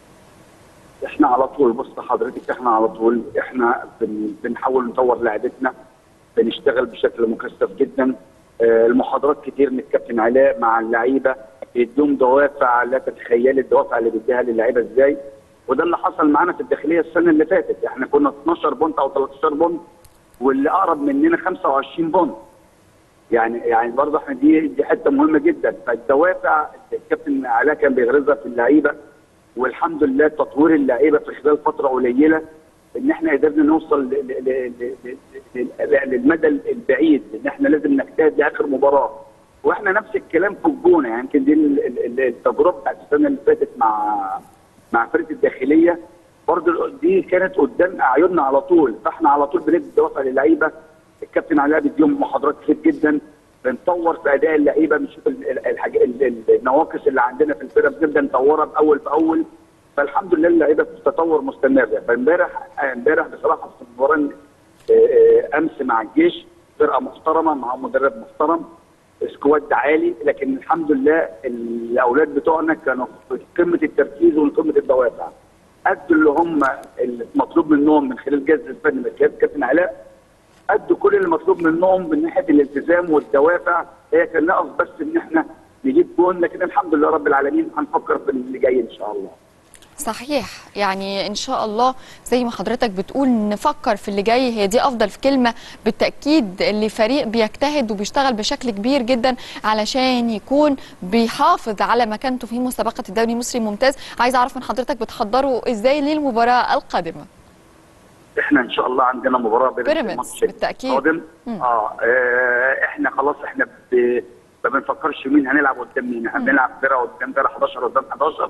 احنا على طول بص حضرتك احنا على طول احنا بن بنحاول نطور لعبتنا بنشتغل بشكل مكثف جدا اه المحاضرات كتير من الكابتن علاء مع اللعيبه بيديهم دوافع لا تتخيلي الدوافع اللي بيديها للعيبه ازاي وده اللي حصل معانا في الداخليه السنه اللي فاتت احنا كنا 12 بونت او 13 بونت واللي اقرب مننا 25 بونت يعني يعني برضه احنا دي دي حته مهمه جدا فالدوافع الكابتن علاء كان بيغرزها في اللعيبه والحمد لله تطوير اللعيبه في خلال فتره قليله ان احنا قدرنا نوصل ل- ل- ل- ل- ل- للمدى البعيد ان احنا لازم نجتهد لاخر مباراه واحنا نفس الكلام في الجونه يعني يمكن دي ال- ال- ال- التجربه بتاعت السنه اللي فاتت مع مع فرقه الداخليه برضه دي كانت قدام اعيننا على طول فاحنا على طول بندي دوافع للعيبه الكابتن علاء بيديهم محاضرات كتير جدا بنطور في اداء اللعيبه بنشوف ال- ال- الحاجة ال- ال- النواقص اللي عندنا في الفرقه بنبدا نطورها باول باول فالحمد لله اللعيبه في تطور مستمر فامبارح امبارح بصراحه في المباراه آه، آه، امس مع الجيش فرقه محترمه مع مدرب محترم سكواد عالي لكن الحمد لله الاولاد بتوعنا كانوا في قمه التركيز وقمه الدوافع ادوا اللي هم المطلوب منهم من خلال الجهاز الفني من جهاز كابتن علاء ادوا كل اللي مطلوب منهم من ناحيه الالتزام والدوافع هي كان ناقص بس ان احنا نجيب جون لكن الحمد لله رب العالمين هنفكر في اللي جاي ان شاء الله صحيح يعني ان شاء الله زي ما حضرتك بتقول نفكر في اللي جاي هي دي افضل في كلمه بالتاكيد اللي فريق بيجتهد وبيشتغل بشكل كبير جدا علشان يكون بيحافظ على مكانته في مسابقه الدوري المصري الممتاز عايز اعرف من حضرتك بتحضروا ازاي للمباراه القادمه احنا ان شاء الله عندنا مباراه بين بيراميدز الماتش بالتأكيد. القادم مم. اه آه، احنا خلاص احنا ب... ما بنفكرش مين هنلعب قدام مين احنا بنلعب فرقه قدام فرقه 11 قدام 11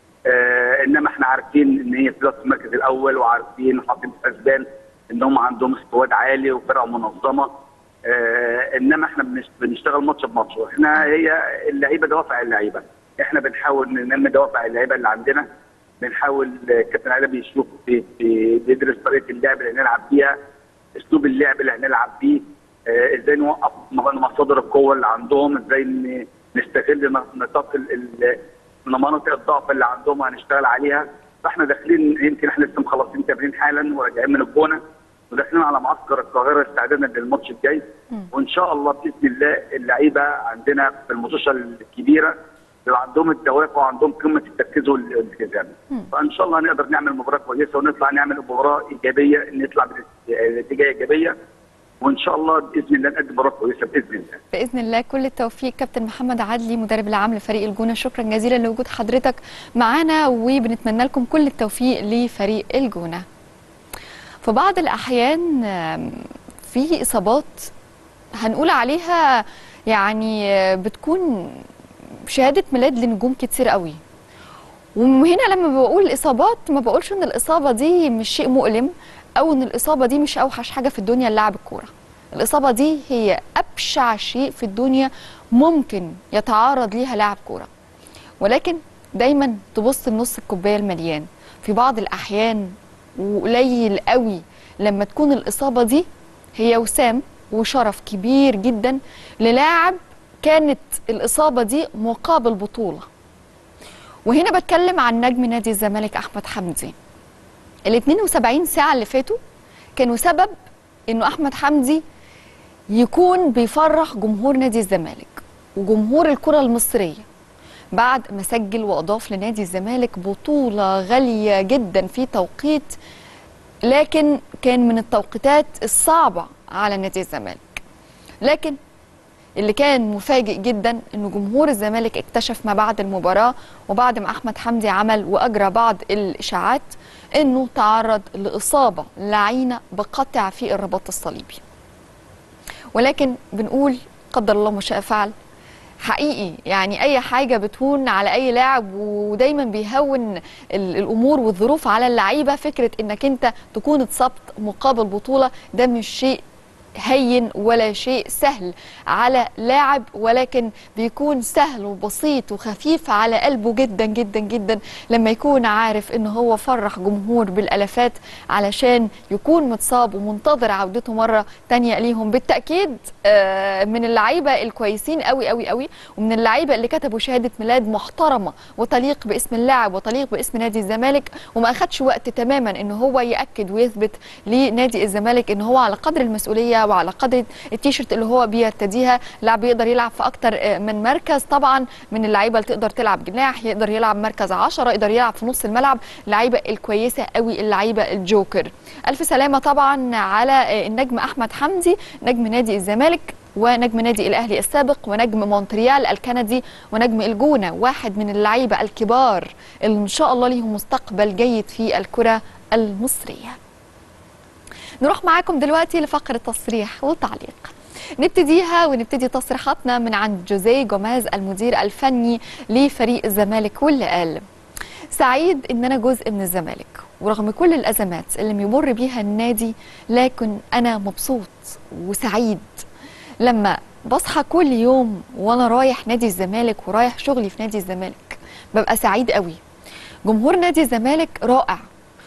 آه انما احنا عارفين ان هي في المركز الاول وعارفين حاطين في حسبان ان هم عندهم سكواد عالي وفرقه منظمه آه انما احنا بنش- بنشتغل ماتش بماتش واحنا هي اللعيبه دوافع اللعيبه احنا بنحاول ننمي دوافع اللعيبه اللي عندنا بنحاول آه، كابتن علي بيشوف بي- بي- بيدرس طريقه اللعب اللي هنلعب بيها اسلوب اللعب اللي هنلعب بيه آه، ازاي نوقف م- مصادر القوه اللي عندهم ازاي ن- نستغل ن- نطاق ال- ال- مناطق الضعف اللي عندهم هنشتغل عليها فاحنا داخلين يمكن احنا لسه مخلصين تمرين حالا وراجعين من الجونه وداخلين على معسكر القاهره استعدادا للماتش الجاي وان شاء الله باذن الله اللعيبه عندنا في الماتشات الكبيره بيبقى عندهم الدوافع وعندهم قمه التركيز والالتزام فان شاء الله نقدر نعمل مباراه كويسه ونطلع نعمل مباراه ايجابيه نطلع بنتيجه ايجابيه وان شاء الله باذن الله نقدم مباراه كويسه باذن الله باذن الله كل التوفيق كابتن محمد عدلي مدرب العام لفريق الجونه شكرا جزيلا لوجود حضرتك معانا وبنتمنى لكم كل التوفيق لفريق الجونه في بعض الاحيان آم، في اصابات هنقول عليها يعني آه، بتكون شهاده ميلاد لنجوم كتير قوي وهنا لما بقول اصابات ما بقولش ان الاصابه دي مش شيء مؤلم او ان الاصابه دي مش اوحش حاجه في الدنيا للاعب الكوره الاصابه دي هي ابشع شيء في الدنيا ممكن يتعرض ليها لاعب كوره ولكن دايما تبص لنص الكوبايه المليان في بعض الاحيان وقليل قوي لما تكون الاصابه دي هي وسام وشرف كبير جدا للاعب كانت الاصابه دي مقابل بطوله وهنا بتكلم عن نجم نادي الزمالك احمد حمدي ال 72 ساعه اللي فاتوا كانوا سبب انه احمد حمدي يكون بيفرح جمهور نادي الزمالك وجمهور الكره المصريه بعد ما سجل واضاف لنادي الزمالك بطوله غاليه جدا في توقيت لكن كان من التوقيتات الصعبه على نادي الزمالك لكن اللي كان مفاجئ جدا انه جمهور الزمالك اكتشف ما بعد المباراه وبعد ما احمد حمدي عمل واجرى بعض الاشاعات انه تعرض لاصابه لعينه بقطع في الرباط الصليبي ولكن بنقول قدر الله ما شاء فعل حقيقي يعني اي حاجه بتهون على اي لاعب ودايما بيهون ال- الامور والظروف على اللعيبه فكره انك انت تكون اتصبت مقابل بطوله ده مش شيء هين ولا شيء سهل على لاعب ولكن بيكون سهل وبسيط وخفيف على قلبه جدا جدا جدا لما يكون عارف ان هو فرح جمهور بالالافات علشان يكون متصاب ومنتظر عودته مره تانية ليهم بالتاكيد آه، من اللعيبه الكويسين قوي قوي قوي ومن اللعيبه اللي كتبوا شهاده ميلاد محترمه وتليق باسم اللاعب وتليق باسم نادي الزمالك وما اخدش وقت تماما ان هو ياكد ويثبت لنادي الزمالك ان هو على قدر المسؤوليه وعلى قدر التيشيرت اللي هو بيرتديها لاعب يقدر يلعب في اكتر آه، من مركز طبعا من اللعيبه اللي تقدر تلعب جناح يقدر يلعب مركز 10 يقدر يلعب في نص الملعب لعيبه الكويسه قوي اللعيبه الجوكر الف سلامه طبعا على آه، النجم احمد حمدي نجم نادي الزمالك ونجم نادي الاهلي السابق ونجم مونتريال الكندي ونجم الجونه واحد من اللعيبه الكبار اللي ان شاء الله ليهم مستقبل جيد في الكره المصريه نروح معاكم دلوقتي لفقرة تصريح وتعليق نبتديها ونبتدي تصريحاتنا من عند جوزيه جوماز المدير الفني لفريق الزمالك واللي قال سعيد ان انا جزء من الزمالك ورغم كل الازمات اللي بيمر بيها النادي لكن انا مبسوط وسعيد لما بصحى كل يوم وانا رايح نادي الزمالك ورايح شغلي في نادي الزمالك ببقى سعيد قوي جمهور نادي الزمالك رائع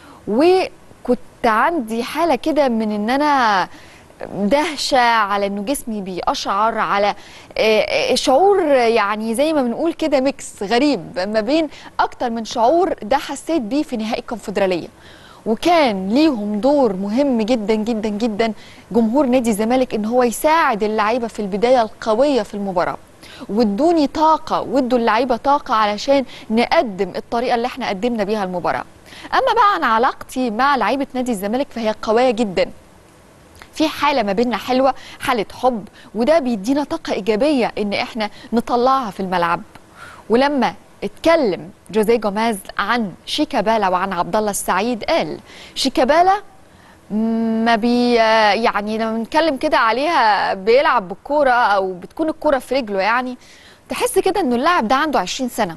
وكنت عندي حاله كده من ان انا دهشه على انه جسمي بيقشعر على آه، آه، شعور يعني زي ما بنقول كده ميكس غريب ما بين اكتر من شعور ده حسيت بيه في نهائي الكونفدراليه وكان ليهم دور مهم جدا جدا جدا جمهور نادي الزمالك ان هو يساعد اللعيبه في البدايه القويه في المباراه وادوني طاقه وادوا اللعيبه طاقه علشان نقدم الطريقه اللي احنا قدمنا بيها المباراه اما بقى عن علاقتي مع لعيبه نادي الزمالك فهي قويه جدا في حاله ما بيننا حلوه حاله حب وده بيدينا طاقه ايجابيه ان احنا نطلعها في الملعب ولما اتكلم جوزيه جوماز عن شيكابالا وعن عبد الله السعيد قال شيكابالا ما بي يعني لما بنتكلم كده عليها بيلعب بالكوره او بتكون الكوره في رجله يعني تحس كده انه اللاعب ده عنده 20 سنه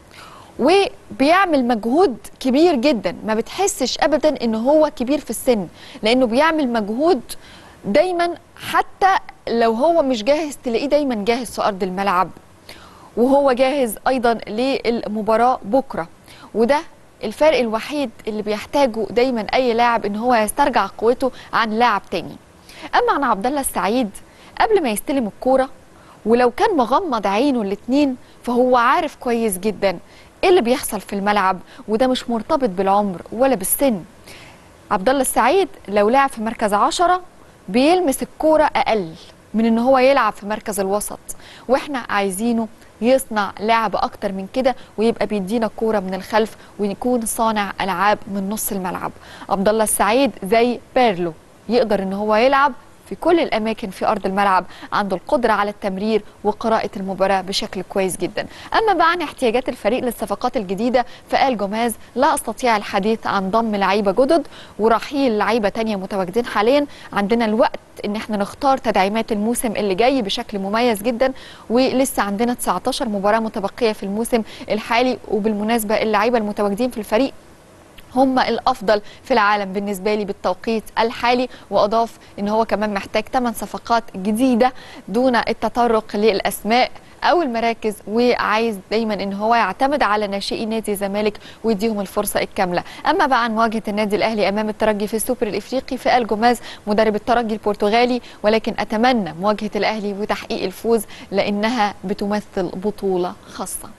وبيعمل مجهود كبير جدا ما بتحسش ابدا ان هو كبير في السن لانه بيعمل مجهود دايما حتى لو هو مش جاهز تلاقيه دايما جاهز في ارض الملعب وهو جاهز ايضا للمباراه بكره وده الفرق الوحيد اللي بيحتاجه دايما اي لاعب ان هو يسترجع قوته عن لاعب تاني اما عن عبد الله السعيد قبل ما يستلم الكوره ولو كان مغمض عينه الاتنين فهو عارف كويس جدا ايه اللي بيحصل في الملعب وده مش مرتبط بالعمر ولا بالسن عبد الله السعيد لو لعب في مركز عشرة بيلمس الكورة أقل من إن هو يلعب في مركز الوسط وإحنا عايزينه يصنع لعب أكتر من كده ويبقى بيدينا الكورة من الخلف ويكون صانع ألعاب من نص الملعب عبد الله السعيد زي بيرلو يقدر إن هو يلعب في كل الاماكن في ارض الملعب عنده القدره على التمرير وقراءه المباراه بشكل كويس جدا اما بقى عن احتياجات الفريق للصفقات الجديده فقال جوماز لا استطيع الحديث عن ضم لعيبه جدد ورحيل لعيبه تانية متواجدين حاليا عندنا الوقت ان احنا نختار تدعيمات الموسم اللي جاي بشكل مميز جدا ولسه عندنا 19 مباراه متبقيه في الموسم الحالي وبالمناسبه اللعيبه المتواجدين في الفريق هم الافضل في العالم بالنسبه لي بالتوقيت الحالي واضاف ان هو كمان محتاج 8 صفقات جديده دون التطرق للاسماء او المراكز وعايز دايما ان هو يعتمد على ناشئي نادي الزمالك ويديهم الفرصه الكامله اما بقى عن مواجهه النادي الاهلي امام الترجي في السوبر الافريقي فقال جوماز مدرب الترجي البرتغالي ولكن اتمنى مواجهه الاهلي وتحقيق الفوز لانها بتمثل بطوله خاصه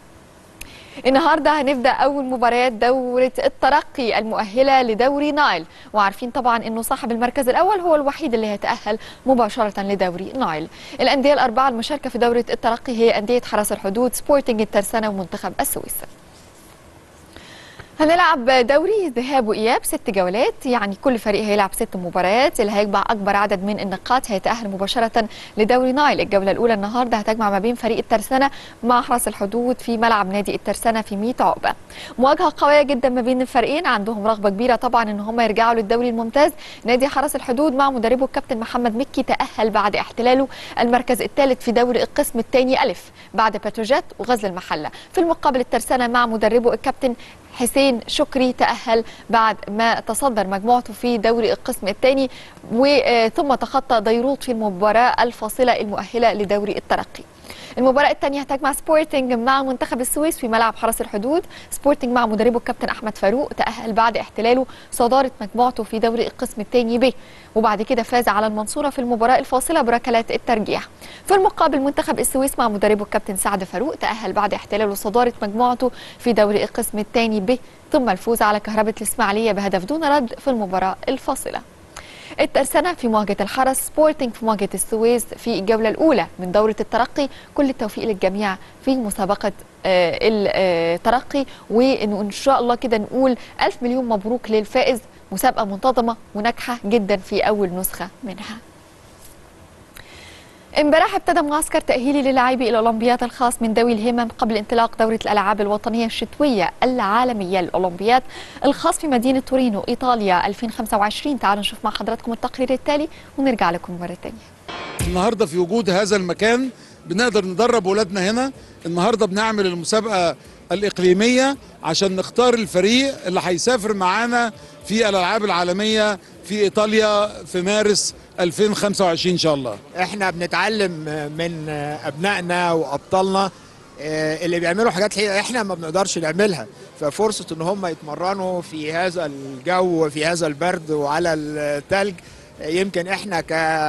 النهارده هنبدا اول مباريات دوره الترقي المؤهله لدوري نايل وعارفين طبعا انه صاحب المركز الاول هو الوحيد اللي هيتاهل مباشره لدوري نايل الانديه الاربعه المشاركه في دوره الترقي هي انديه حرس الحدود سبورتنج الترسانه ومنتخب السويس هنلعب دوري ذهاب واياب ست جولات يعني كل فريق هيلعب ست مباريات اللي هيجمع اكبر عدد من النقاط هيتاهل مباشره لدوري نايل الجوله الاولى النهارده هتجمع ما بين فريق الترسانه مع حرس الحدود في ملعب نادي الترسانه في 100 عقبه مواجهه قويه جدا ما بين الفريقين عندهم رغبه كبيره طبعا ان هم يرجعوا للدوري الممتاز نادي حرس الحدود مع مدربه الكابتن محمد مكي تاهل بعد احتلاله المركز الثالث في دوري القسم الثاني الف بعد باتروجيت وغزل المحله في المقابل الترسانه مع مدربه الكابتن حسين شكري تأهل بعد ما تصدر مجموعته في دوري القسم الثاني وثم تخطى ديروت في المباراة الفاصلة المؤهلة لدوري الترقي المباراة الثانية هتجمع سبورتنج مع منتخب السويس في ملعب حرس الحدود سبورتنج مع مدربه الكابتن أحمد فاروق تأهل بعد احتلاله صدارة مجموعته في دوري القسم الثاني ب وبعد كده فاز على المنصورة في المباراة الفاصلة بركلات الترجيح في المقابل منتخب السويس مع مدربه الكابتن سعد فاروق تأهل بعد احتلاله صدارة مجموعته في دوري القسم الثاني ب ثم الفوز على كهربة الإسماعيلية بهدف دون رد في المباراة الفاصلة الترسانة في مواجهة الحرس سبورتنج في مواجهة السويس في الجولة الأولى من دورة الترقي كل التوفيق للجميع في مسابقة آه، الترقي وإن شاء الله كده نقول ألف مليون مبروك للفائز مسابقة منتظمة وناجحة جدا في أول نسخة منها امبارح ابتدى معسكر تأهيلي للاعبي الأولمبياد الخاص من ذوي الهمم قبل انطلاق دورة الألعاب الوطنية الشتوية العالمية للأولمبياد الخاص في مدينة تورينو إيطاليا 2025 تعالوا نشوف مع حضراتكم التقرير التالي ونرجع لكم مرة تانية النهارده في وجود هذا المكان بنقدر ندرب ولادنا هنا النهارده بنعمل المسابقه الاقليميه عشان نختار الفريق اللي هيسافر معانا في الالعاب العالميه في ايطاليا في مارس 2025 ان شاء الله احنا بنتعلم من ابنائنا وابطالنا آه، اللي بيعملوا حاجات هي احنا ما بنقدرش نعملها ففرصه ان هم يتمرنوا في هذا الجو في هذا البرد وعلى الثلج آه، يمكن احنا ك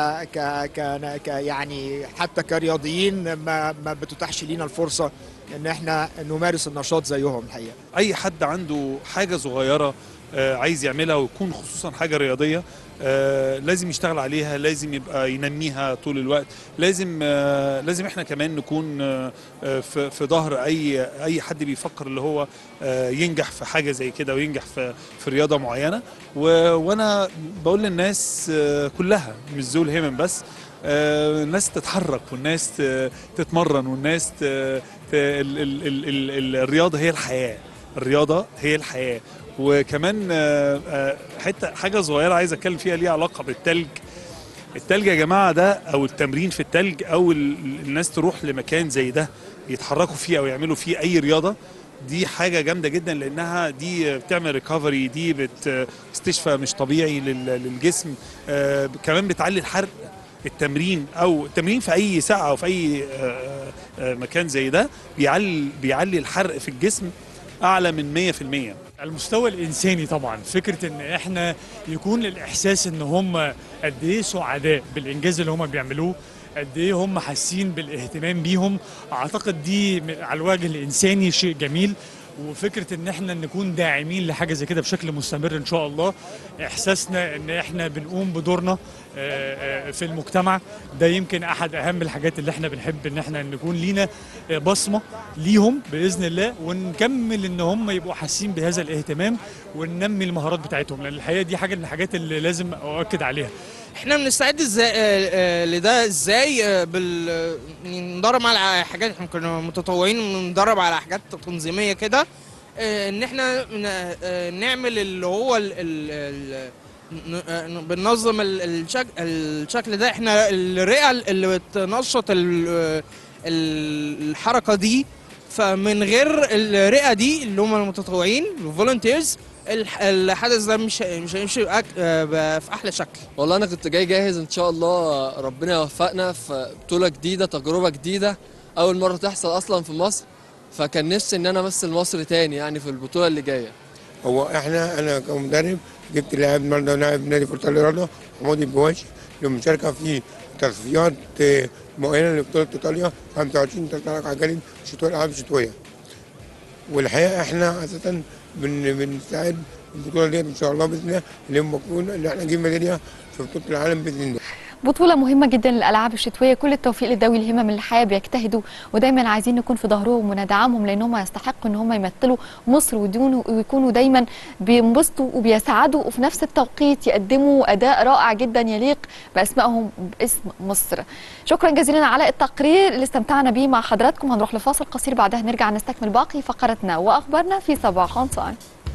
ك ك ك يعني حتى كرياضيين ما ما بتتاحش لينا الفرصه ان احنا نمارس النشاط زيهم الحقيقه اي حد عنده حاجه صغيره آه، عايز يعملها ويكون خصوصا حاجه رياضيه آه، لازم يشتغل عليها لازم يبقى ينميها طول الوقت لازم آه، لازم احنا كمان نكون آه، آه، في في ظهر اي اي حد بيفكر اللي هو آه، ينجح في حاجه زي كده وينجح في في رياضه معينه و- وانا بقول للناس آه، كلها مش ذو الهمم بس آه، الناس تتحرك والناس ت- تتمرن والناس ت... ت... ال... ال... ال... ال... الرياضه هي الحياه الرياضه هي الحياه وكمان آه، آه، حته حاجه صغيره عايز اتكلم فيها ليها علاقه بالتلج التلج يا جماعه ده او التمرين في التلج او ال... الناس تروح لمكان زي ده يتحركوا فيه او يعملوا فيه اي رياضه دي حاجه جامده جدا لانها دي بتعمل ريكفري دي بت استشفاء مش طبيعي لل- للجسم آه، كمان بتعلي الحرق التمرين او التمرين في اي ساعه او في اي آه، آه، مكان زي ده بيعلي بيعلي الحرق في الجسم اعلى من 100% على المستوى الانساني طبعا فكره ان احنا يكون الاحساس ان هم قد ايه سعداء بالانجاز اللي هم بيعملوه قد ايه هم حاسين بالاهتمام بيهم اعتقد دي من- على الوجه الانساني شيء جميل وفكره ان احنا نكون داعمين لحاجه زي كده بشكل مستمر ان شاء الله احساسنا ان احنا بنقوم بدورنا آه، آه، في المجتمع ده يمكن احد اهم الحاجات اللي احنا بنحب ان احنا نكون لينا آه، بصمه ليهم باذن الله ونكمل ان هم يبقوا حاسين بهذا الاهتمام وننمي المهارات بتاعتهم لان الحقيقه دي حاجه من الحاجات اللي لازم اؤكد عليها احنا بنستعد ازاي آه، آه، لده ازاي آه، بال آه، ندرب على حاجات احنا كنا متطوعين ندرب على حاجات تنظيميه كده آه، ان احنا ن- آه، نعمل اللي هو ال ال ال ن- آه، بننظم ال- الشك الشكل ده احنا الرئه اللي بتنشط ال- ال- الحركه دي فمن غير الرئه دي اللي هم المتطوعين الفولunteers الحدث ده مش مش هيمشي بأك- آه، ب- في احلى شكل والله انا كنت جاي جاهز ان شاء الله ربنا يوفقنا في بطوله جديده تجربه جديده اول مره تحصل اصلا في مصر فكان نفسي ان انا امثل مصر تاني يعني في البطوله اللي جايه هو احنا انا كمدرب جبت لاعب النهارده لاعب نادي فرقه الرياضه حمودي الجواشي للمشاركه في تصفيات آه، معينه لبطوله ايطاليا 25 تتعلق على جانب شتويه الالعاب الشتويه والحقيقه احنا اساسا بن بنساعد البطوله ديت ان شاء الله باذن الله اللي هم بنكون ان احنا نجيب ميداليه في بطوله العالم باذن الله بطولة مهمة جدا للألعاب الشتوية كل التوفيق لذوي الهمم اللي الحياة بيجتهدوا ودايما عايزين نكون في ظهرهم وندعمهم لأن هم يستحقوا إن هم يمثلوا مصر ودونه ويكونوا دايما بينبسطوا وبيسعدوا وفي نفس التوقيت يقدموا أداء رائع جدا يليق بأسمائهم باسم مصر شكرا جزيلا على التقرير اللي استمتعنا بيه مع حضراتكم هنروح لفاصل قصير بعدها نرجع نستكمل باقي فقراتنا وأخبارنا في صباح أون تايم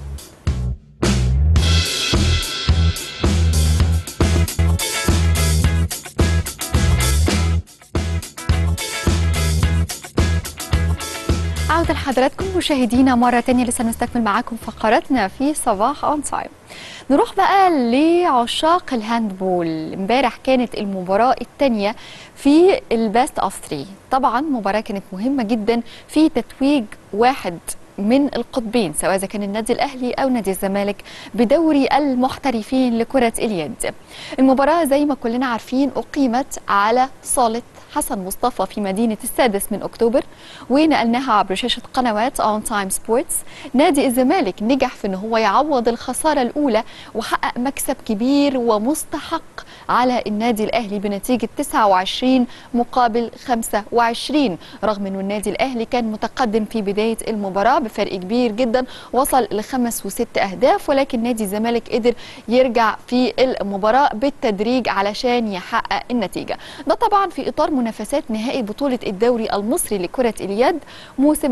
عودة لحضراتكم مشاهدينا مرة تانية لسه نستكمل معاكم فقراتنا في صباح اون تايم نروح بقى لعشاق الهاندبول امبارح كانت المباراة الثانية في الباست اوف 3 طبعا مباراة كانت مهمة جدا في تتويج واحد من القطبين سواء اذا كان النادي الاهلي او نادي الزمالك بدوري المحترفين لكره اليد. المباراه زي ما كلنا عارفين اقيمت على صاله حسن مصطفى في مدينه السادس من اكتوبر ونقلناها عبر شاشه قنوات اون تايم سبورتس. نادي الزمالك نجح في ان هو يعوض الخساره الاولى وحقق مكسب كبير ومستحق على النادي الاهلي بنتيجه 29 مقابل 25 رغم انه النادي الاهلي كان متقدم في بدايه المباراه بفرق كبير جدا وصل لخمس وست اهداف ولكن نادي الزمالك قدر يرجع في المباراه بالتدريج علشان يحقق النتيجه ده طبعا في اطار منافسات نهائي بطوله الدوري المصري لكره اليد موسم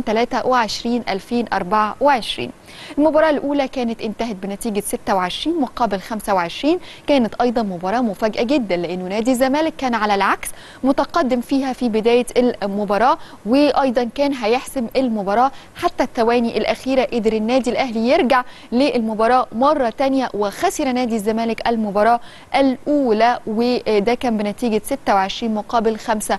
2023 2024 المباراة الأولى كانت انتهت بنتيجة 26 مقابل 25 كانت أيضا مباراة مفاجئة جدا لأنه نادي الزمالك كان على العكس متقدم فيها في بداية المباراة وأيضا كان هيحسم المباراة حتى الثواني الأخيرة قدر النادي الأهلي يرجع للمباراة مرة تانية وخسر نادي الزمالك المباراة الأولى وده كان بنتيجة 26 مقابل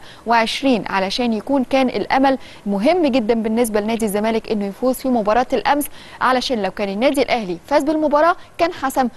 25 علشان يكون كان الأمل مهم جدا بالنسبة لنادي الزمالك أنه يفوز في مباراة الأمس علشان لو كان النادي الاهلي فاز بالمباراه كان حسم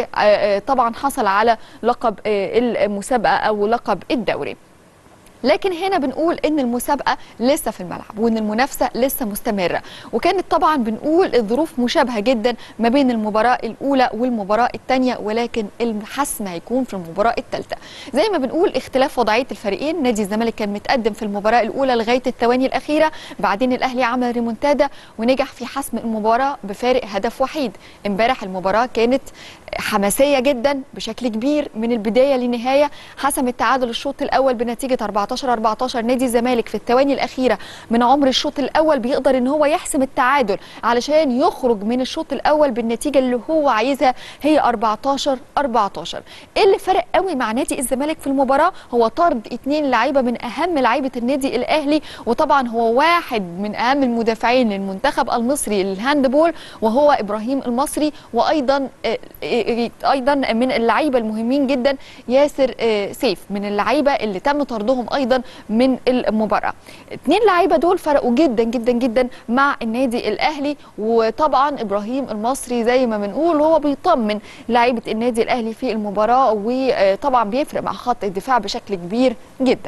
وطبعا حصل على لقب المسابقه او لقب الدوري لكن هنا بنقول ان المسابقه لسه في الملعب وان المنافسه لسه مستمره وكانت طبعا بنقول الظروف مشابهه جدا ما بين المباراه الاولى والمباراه الثانيه ولكن الحسم هيكون في المباراه الثالثه زي ما بنقول اختلاف وضعيه الفريقين نادي الزمالك كان متقدم في المباراه الاولى لغايه الثواني الاخيره بعدين الاهلي عمل ريمونتادا ونجح في حسم المباراه بفارق هدف وحيد امبارح المباراه كانت حماسيه جدا بشكل كبير من البدايه للنهايه حسم التعادل الشوط الاول بنتيجه 14 14 نادي الزمالك في الثواني الاخيره من عمر الشوط الاول بيقدر ان هو يحسم التعادل علشان يخرج من الشوط الاول بالنتيجه اللي هو عايزها هي 14 14 ايه اللي فرق قوي مع نادي الزمالك في المباراه هو طرد اثنين لعيبه من اهم لعيبه النادي الاهلي وطبعا هو واحد من اهم المدافعين للمنتخب المصري للهاندبول وهو ابراهيم المصري وايضا ايضا من اللعيبه المهمين جدا ياسر سيف من اللعيبه اللي تم طردهم ايضا من المباراه اثنين لعيبه دول فرقوا جدا جدا جدا مع النادي الاهلي وطبعا ابراهيم المصري زي ما بنقول هو بيطمن لعيبه النادي الاهلي في المباراه وطبعا بيفرق مع خط الدفاع بشكل كبير جدا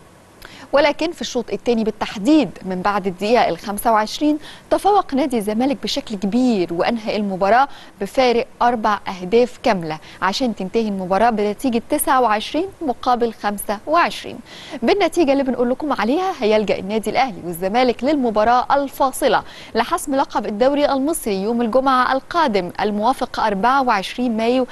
ولكن في الشوط الثاني بالتحديد من بعد الدقيقة ال 25 تفوق نادي الزمالك بشكل كبير وأنهى المباراة بفارق أربع أهداف كاملة عشان تنتهي المباراة بنتيجة 29 مقابل 25 بالنتيجة اللي بنقول لكم عليها هيلجأ النادي الأهلي والزمالك للمباراة الفاصلة لحسم لقب الدوري المصري يوم الجمعة القادم الموافق 24 مايو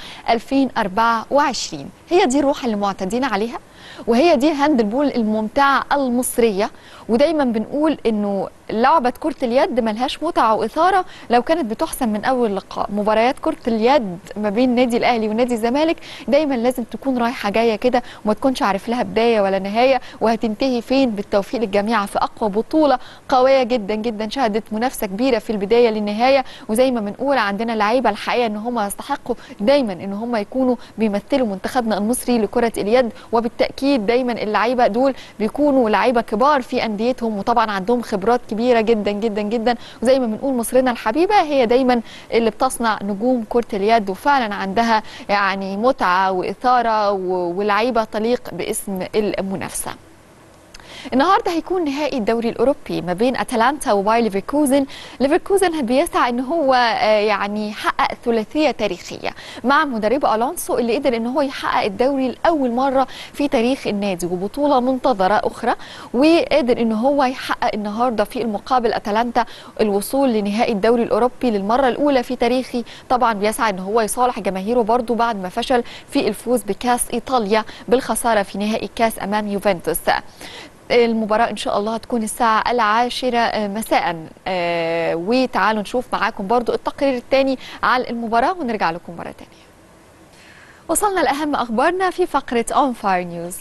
2024 هي دي الروح اللي معتادين عليها وهي دي الهاندبول الممتعه المصريه ودايما بنقول انه لعبه كره اليد ملهاش متعه واثاره لو كانت بتحسم من اول لقاء مباريات كره اليد ما بين نادي الاهلي ونادي الزمالك دايما لازم تكون رايحه جايه كده وما تكونش عارف لها بدايه ولا نهايه وهتنتهي فين بالتوفيق للجميع في اقوى بطوله قويه جدا جدا شهدت منافسه كبيره في البدايه للنهايه وزي ما بنقول عندنا لعيبه الحقيقه ان هم يستحقوا دايما ان هم يكونوا بيمثلوا منتخبنا المصري لكره اليد وبالتاكيد دايما اللعيبه دول بيكونوا لعيبه كبار في انديتهم وطبعا عندهم خبرات كبيره جدا جدا جدا وزي ما بنقول مصرنا الحبيبه هي دايما اللي بتصنع نجوم كره اليد وفعلا عندها يعني متعه واثاره ولعيبه تليق باسم المنافسه النهارده هيكون نهائي الدوري الاوروبي ما بين اتلانتا وباير ليفركوزن ليفركوزن بيسعى ان هو يعني يحقق ثلاثيه تاريخيه مع مدربه الونسو اللي قدر ان هو يحقق الدوري لاول مره في تاريخ النادي وبطوله منتظره اخرى وقدر ان هو يحقق النهارده في المقابل اتلانتا الوصول لنهائي الدوري الاوروبي للمره الاولى في تاريخه طبعا بيسعى ان هو يصالح جماهيره برضه بعد ما فشل في الفوز بكاس ايطاليا بالخساره في نهائي الكاس امام يوفنتوس المباراة إن شاء الله هتكون الساعة العاشرة مساء آه وتعالوا نشوف معاكم برضو التقرير الثاني على المباراة ونرجع لكم مرة تانية وصلنا لأهم أخبارنا في فقرة أون فاير نيوز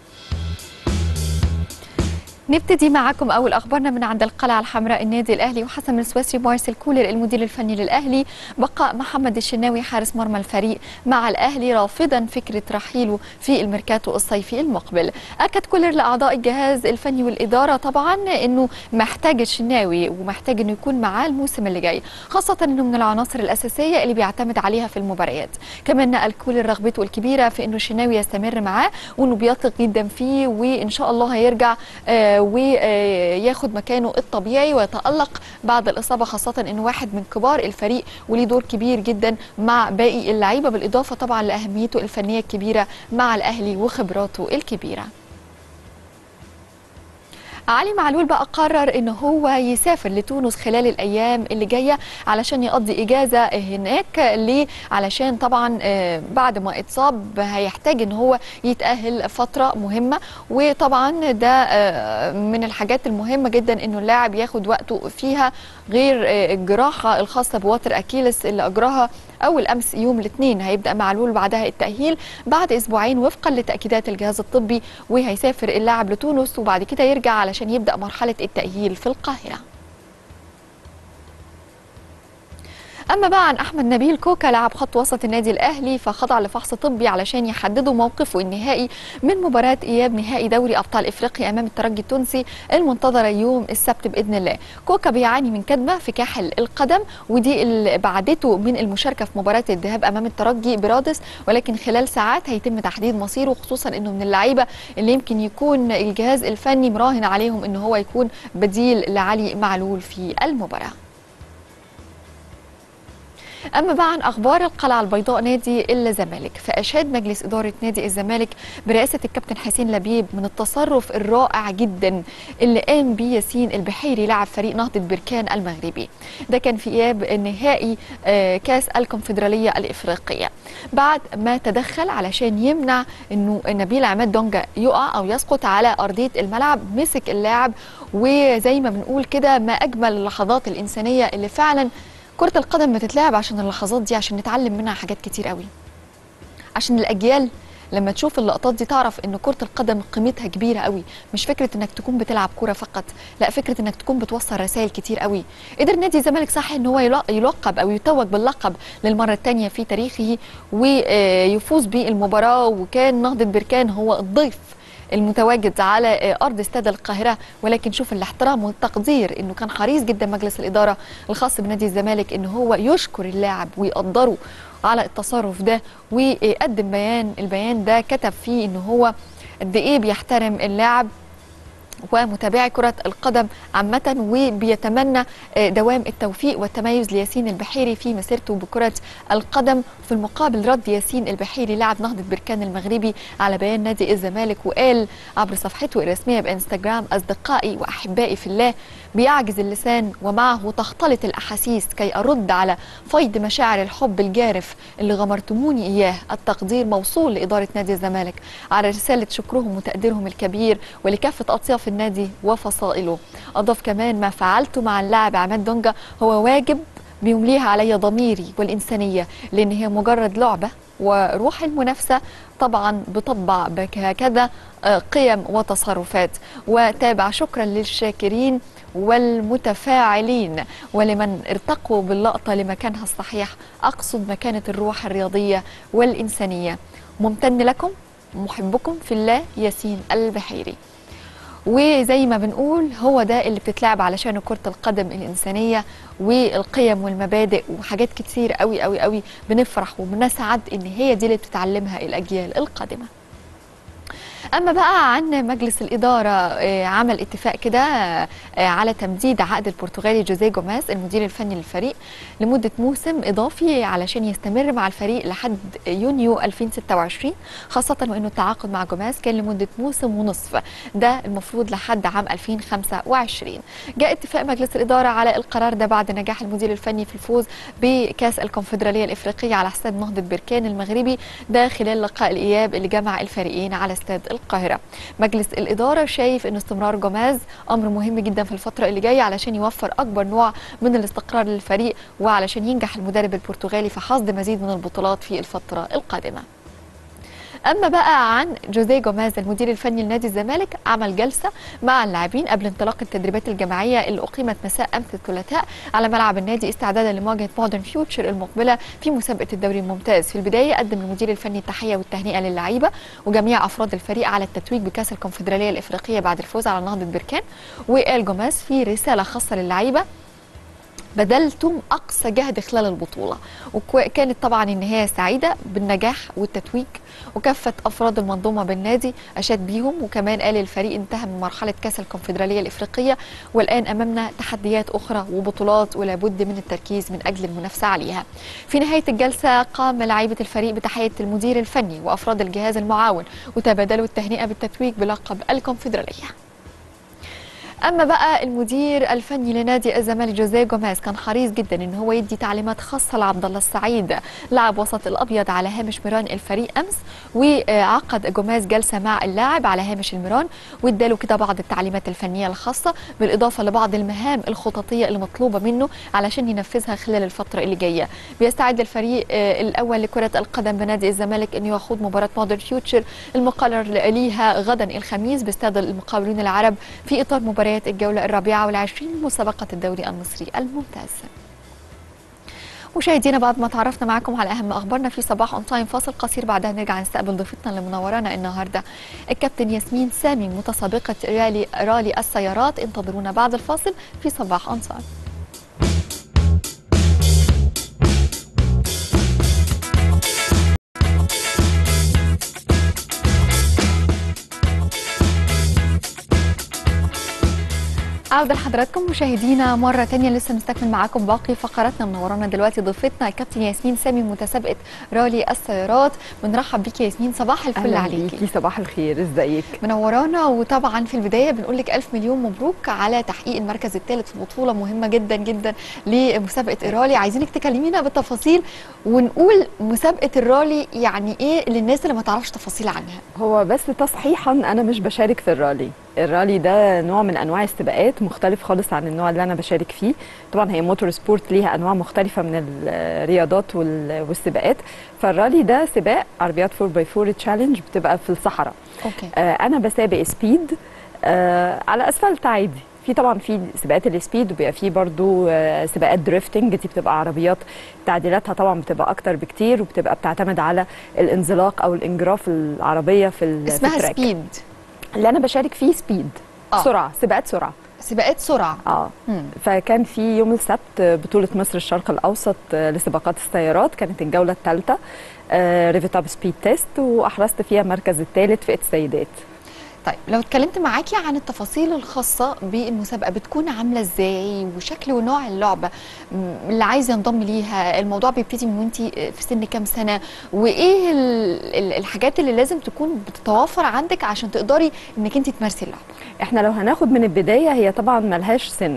نبتدي معكم اول اخبارنا من عند القلعه الحمراء النادي الاهلي وحسم السويسري مارسيل كولر المدير الفني للاهلي بقاء محمد الشناوي حارس مرمى الفريق مع الاهلي رافضا فكره رحيله في الميركاتو الصيفي المقبل اكد كولر لاعضاء الجهاز الفني والاداره طبعا انه محتاج الشناوي ومحتاج انه يكون معاه الموسم اللي جاي خاصه انه من العناصر الاساسيه اللي بيعتمد عليها في المباريات كمان نقل كولر رغبته الكبيره في انه الشناوي يستمر معاه وانه بيثق جدا فيه وان شاء الله هيرجع آه وياخد مكانه الطبيعي ويتألق بعد الإصابة خاصة أنه واحد من كبار الفريق وليه دور كبير جدا مع باقي اللعيبة بالإضافة طبعا لأهميته الفنية الكبيرة مع الأهلي وخبراته الكبيرة علي معلول بقى قرر ان هو يسافر لتونس خلال الايام اللي جايه علشان يقضي اجازه هناك ليه علشان طبعا آه، بعد ما اتصاب هيحتاج ان هو يتاهل فتره مهمه وطبعا ده آه، من الحاجات المهمه جدا انه اللاعب ياخد وقته فيها غير آه، الجراحه الخاصه بوتر اكيلس اللي اجراها اول امس يوم الاثنين هيبدا معلول بعدها التاهيل بعد اسبوعين وفقا لتاكيدات الجهاز الطبي وهيسافر اللاعب لتونس وبعد كده يرجع علشان يبدا مرحله التاهيل في القاهره اما بقى عن احمد نبيل كوكا لاعب خط وسط النادي الاهلي فخضع لفحص طبي علشان يحددوا موقفه النهائي من مباراه اياب نهائي دوري ابطال افريقيا امام الترجي التونسي المنتظره يوم السبت باذن الله كوكا بيعاني من كدمه في كاحل القدم ودي اللي بعدته من المشاركه في مباراه الذهاب امام الترجي برادس ولكن خلال ساعات هيتم تحديد مصيره خصوصا انه من اللعيبه اللي يمكن يكون الجهاز الفني مراهن عليهم ان هو يكون بديل لعلي معلول في المباراه اما بقى عن اخبار القلعه البيضاء نادي الزمالك فاشاد مجلس اداره نادي الزمالك برئاسه الكابتن حسين لبيب من التصرف الرائع جدا اللي قام بيه ياسين البحيري لاعب فريق نهضه بركان المغربي ده كان في اياب نهائي آه، كاس الكونفدراليه الافريقيه بعد ما تدخل علشان يمنع انه نبيل عماد دونجا يقع او يسقط على ارضيه الملعب مسك اللاعب وزي ما بنقول كده ما اجمل اللحظات الانسانيه اللي فعلا كرة القدم بتتلعب عشان اللحظات دي عشان نتعلم منها حاجات كتير قوي عشان الأجيال لما تشوف اللقطات دي تعرف ان كرة القدم قيمتها كبيرة قوي مش فكرة انك تكون بتلعب كرة فقط لا فكرة انك تكون بتوصل رسائل كتير قوي قدر نادي الزمالك صح ان هو يلا- يلقب او يتوج باللقب للمرة الثانية في تاريخه ويفوز بالمباراة وكان نهضة بركان هو الضيف المتواجد على آه، ارض استاد القاهره ولكن شوف الاحترام والتقدير انه كان حريص جدا مجلس الاداره الخاص بنادي الزمالك ان هو يشكر اللاعب ويقدره على التصرف ده وقدم بيان البيان ده كتب فيه ان هو قد ايه بيحترم اللاعب ومتابعي كرة القدم عامة وبيتمنى آه، دوام التوفيق والتميز لياسين البحيري في مسيرته بكرة القدم في المقابل رد ياسين البحيري لاعب نهضة بركان المغربي على بيان نادي الزمالك وقال عبر صفحته الرسمية بانستغرام أصدقائي وأحبائي في الله بيعجز اللسان ومعه تختلط الأحاسيس كي أرد على فيض مشاعر الحب الجارف اللي غمرتموني إياه التقدير موصول لإدارة نادي الزمالك على رسالة شكرهم وتقديرهم الكبير ولكافة أطياف النادي وفصائله أضاف كمان ما فعلته مع اللاعب عماد دونجا هو واجب بيمليها علي ضميري والإنسانية لأن هي مجرد لعبة وروح المنافسة طبعا بطبع هكذا آه، قيم وتصرفات وتابع شكرا للشاكرين والمتفاعلين ولمن ارتقوا باللقطة لمكانها الصحيح أقصد مكانة الروح الرياضية والإنسانية ممتن لكم محبكم في الله ياسين البحيري وزي ما بنقول هو ده اللي بتتلعب علشان كرة القدم الإنسانية والقيم والمبادئ وحاجات كتير قوي قوي قوي بنفرح وبنسعد إن هي دي اللي بتتعلمها الأجيال القادمة اما بقى عن مجلس الاداره آه، عمل اتفاق كده آه، على تمديد عقد البرتغالي جوزيه جوماز المدير الفني للفريق لمده موسم اضافي علشان يستمر مع الفريق لحد يونيو 2026 خاصه وانه التعاقد مع جوماز كان لمده موسم ونصف ده المفروض لحد عام 2025 جاء اتفاق مجلس الاداره على القرار ده بعد نجاح المدير الفني في الفوز بكاس الكونفدراليه الافريقيه على حساب نهضه بركان المغربي ده خلال لقاء الاياب اللي جمع الفريقين على استاد القاهره مجلس الاداره شايف ان استمرار جوماز امر مهم جدا في الفتره اللي جايه علشان يوفر اكبر نوع من الاستقرار للفريق وعلشان ينجح المدرب البرتغالي في حصد مزيد من البطولات في الفتره القادمه اما بقى عن جوزيه جوماز المدير الفني لنادي الزمالك عمل جلسه مع اللاعبين قبل انطلاق التدريبات الجماعيه اللي اقيمت مساء امس الثلاثاء على ملعب النادي استعدادا لمواجهه مودرن فيوتشر المقبله في مسابقه الدوري الممتاز في البدايه قدم المدير الفني التحيه والتهنئه للعيبه وجميع افراد الفريق على التتويج بكاس الكونفدراليه الافريقيه بعد الفوز على نهضه بركان وقال جوماز في رساله خاصه للعيبه بذلتم اقصى جهد خلال البطوله وكانت طبعا النهايه سعيده بالنجاح والتتويج وكافه افراد المنظومه بالنادي اشاد بيهم وكمان قال الفريق انتهى من مرحله كاس الكونفدراليه الافريقيه والان امامنا تحديات اخرى وبطولات ولا بد من التركيز من اجل المنافسه عليها في نهايه الجلسه قام لعيبه الفريق بتحيه المدير الفني وافراد الجهاز المعاون وتبادلوا التهنئه بالتتويج بلقب الكونفدراليه اما بقى المدير الفني لنادي الزمالك جوزيه جوميز كان حريص جدا ان هو يدي تعليمات خاصه لعبد الله السعيد لاعب وسط الابيض على هامش ميران الفريق امس وعقد جوميز جلسه مع اللاعب على هامش الميران واداله كده بعض التعليمات الفنيه الخاصه بالاضافه لبعض المهام الخططيه المطلوبه منه علشان ينفذها خلال الفتره اللي جايه بيستعد الفريق آه، الاول لكره القدم بنادي الزمالك انه يخوض مباراه مودرن فيوتشر المقرر ليها غدا الخميس باستاد المقاولين العرب في اطار مباريات الجوله الرابعه والعشرين من مسابقه الدوري المصري الممتاز مشاهدينا بعد ما تعرفنا معكم على اهم اخبارنا في صباح اون تايم فاصل قصير بعدها نرجع نستقبل ضيفتنا اللي منورانا النهارده الكابتن ياسمين سامي متسابقه رالي رالي السيارات انتظرونا بعد الفاصل في صباح اون تايم عودة لحضراتكم مشاهدينا مرة تانية لسه مستكمل معاكم باقي فقراتنا منورانا دلوقتي ضيفتنا الكابتن ياسمين سامي متسابقة رالي السيارات بنرحب بيك يا ياسمين صباح الفل أهلاً عليكي بيكي صباح الخير ازيك منورانا وطبعا في البدايه بنقول لك الف مليون مبروك على تحقيق المركز الثالث في بطوله مهمه جدا جدا لمسابقه الرالي عايزينك تكلمينا بالتفاصيل ونقول مسابقه الرالي يعني ايه للناس اللي ما تعرفش تفاصيل عنها هو بس تصحيحا انا مش بشارك في الرالي الرالي ده نوع من انواع السباقات مختلف خالص عن النوع اللي انا بشارك فيه طبعا هي موتور سبورت ليها انواع مختلفه من الرياضات وال- والسباقات فالرالي ده سباق عربيات 4 باي 4 تشالنج بتبقى في الصحراء اوكي آه، انا بسابق سبيد آه، على اسفلت عادي في طبعا في سباقات السبيد وبيبقى في برضو آه، سباقات دريفتنج دي بتبقى عربيات تعديلاتها طبعا بتبقى اكتر بكتير وبتبقى بتعتمد على الانزلاق او الانجراف العربيه في ال- في اسمها التراك. سبيد اللي انا بشارك فيه سبيد آه. سرعه سباقات سرعه سباقات سرعه اه مم. فكان في يوم السبت بطولة مصر الشرق الأوسط لسباقات السيارات كانت الجولة الثالثة ريفيتاب سبيد تيست وأحرزت فيها المركز الثالث فئة السيدات طيب لو اتكلمت معاكي عن التفاصيل الخاصة بالمسابقة بتكون عاملة ازاي وشكل ونوع اللعبة م، اللي عايز ينضم ليها الموضوع بيبتدي من وانتي في سن كام سنة وايه ال- ال- الحاجات اللي لازم تكون بتتوفر عندك عشان تقدري انك انت تمارسي اللعبة احنا لو هناخد من البداية هي طبعا ملهاش سن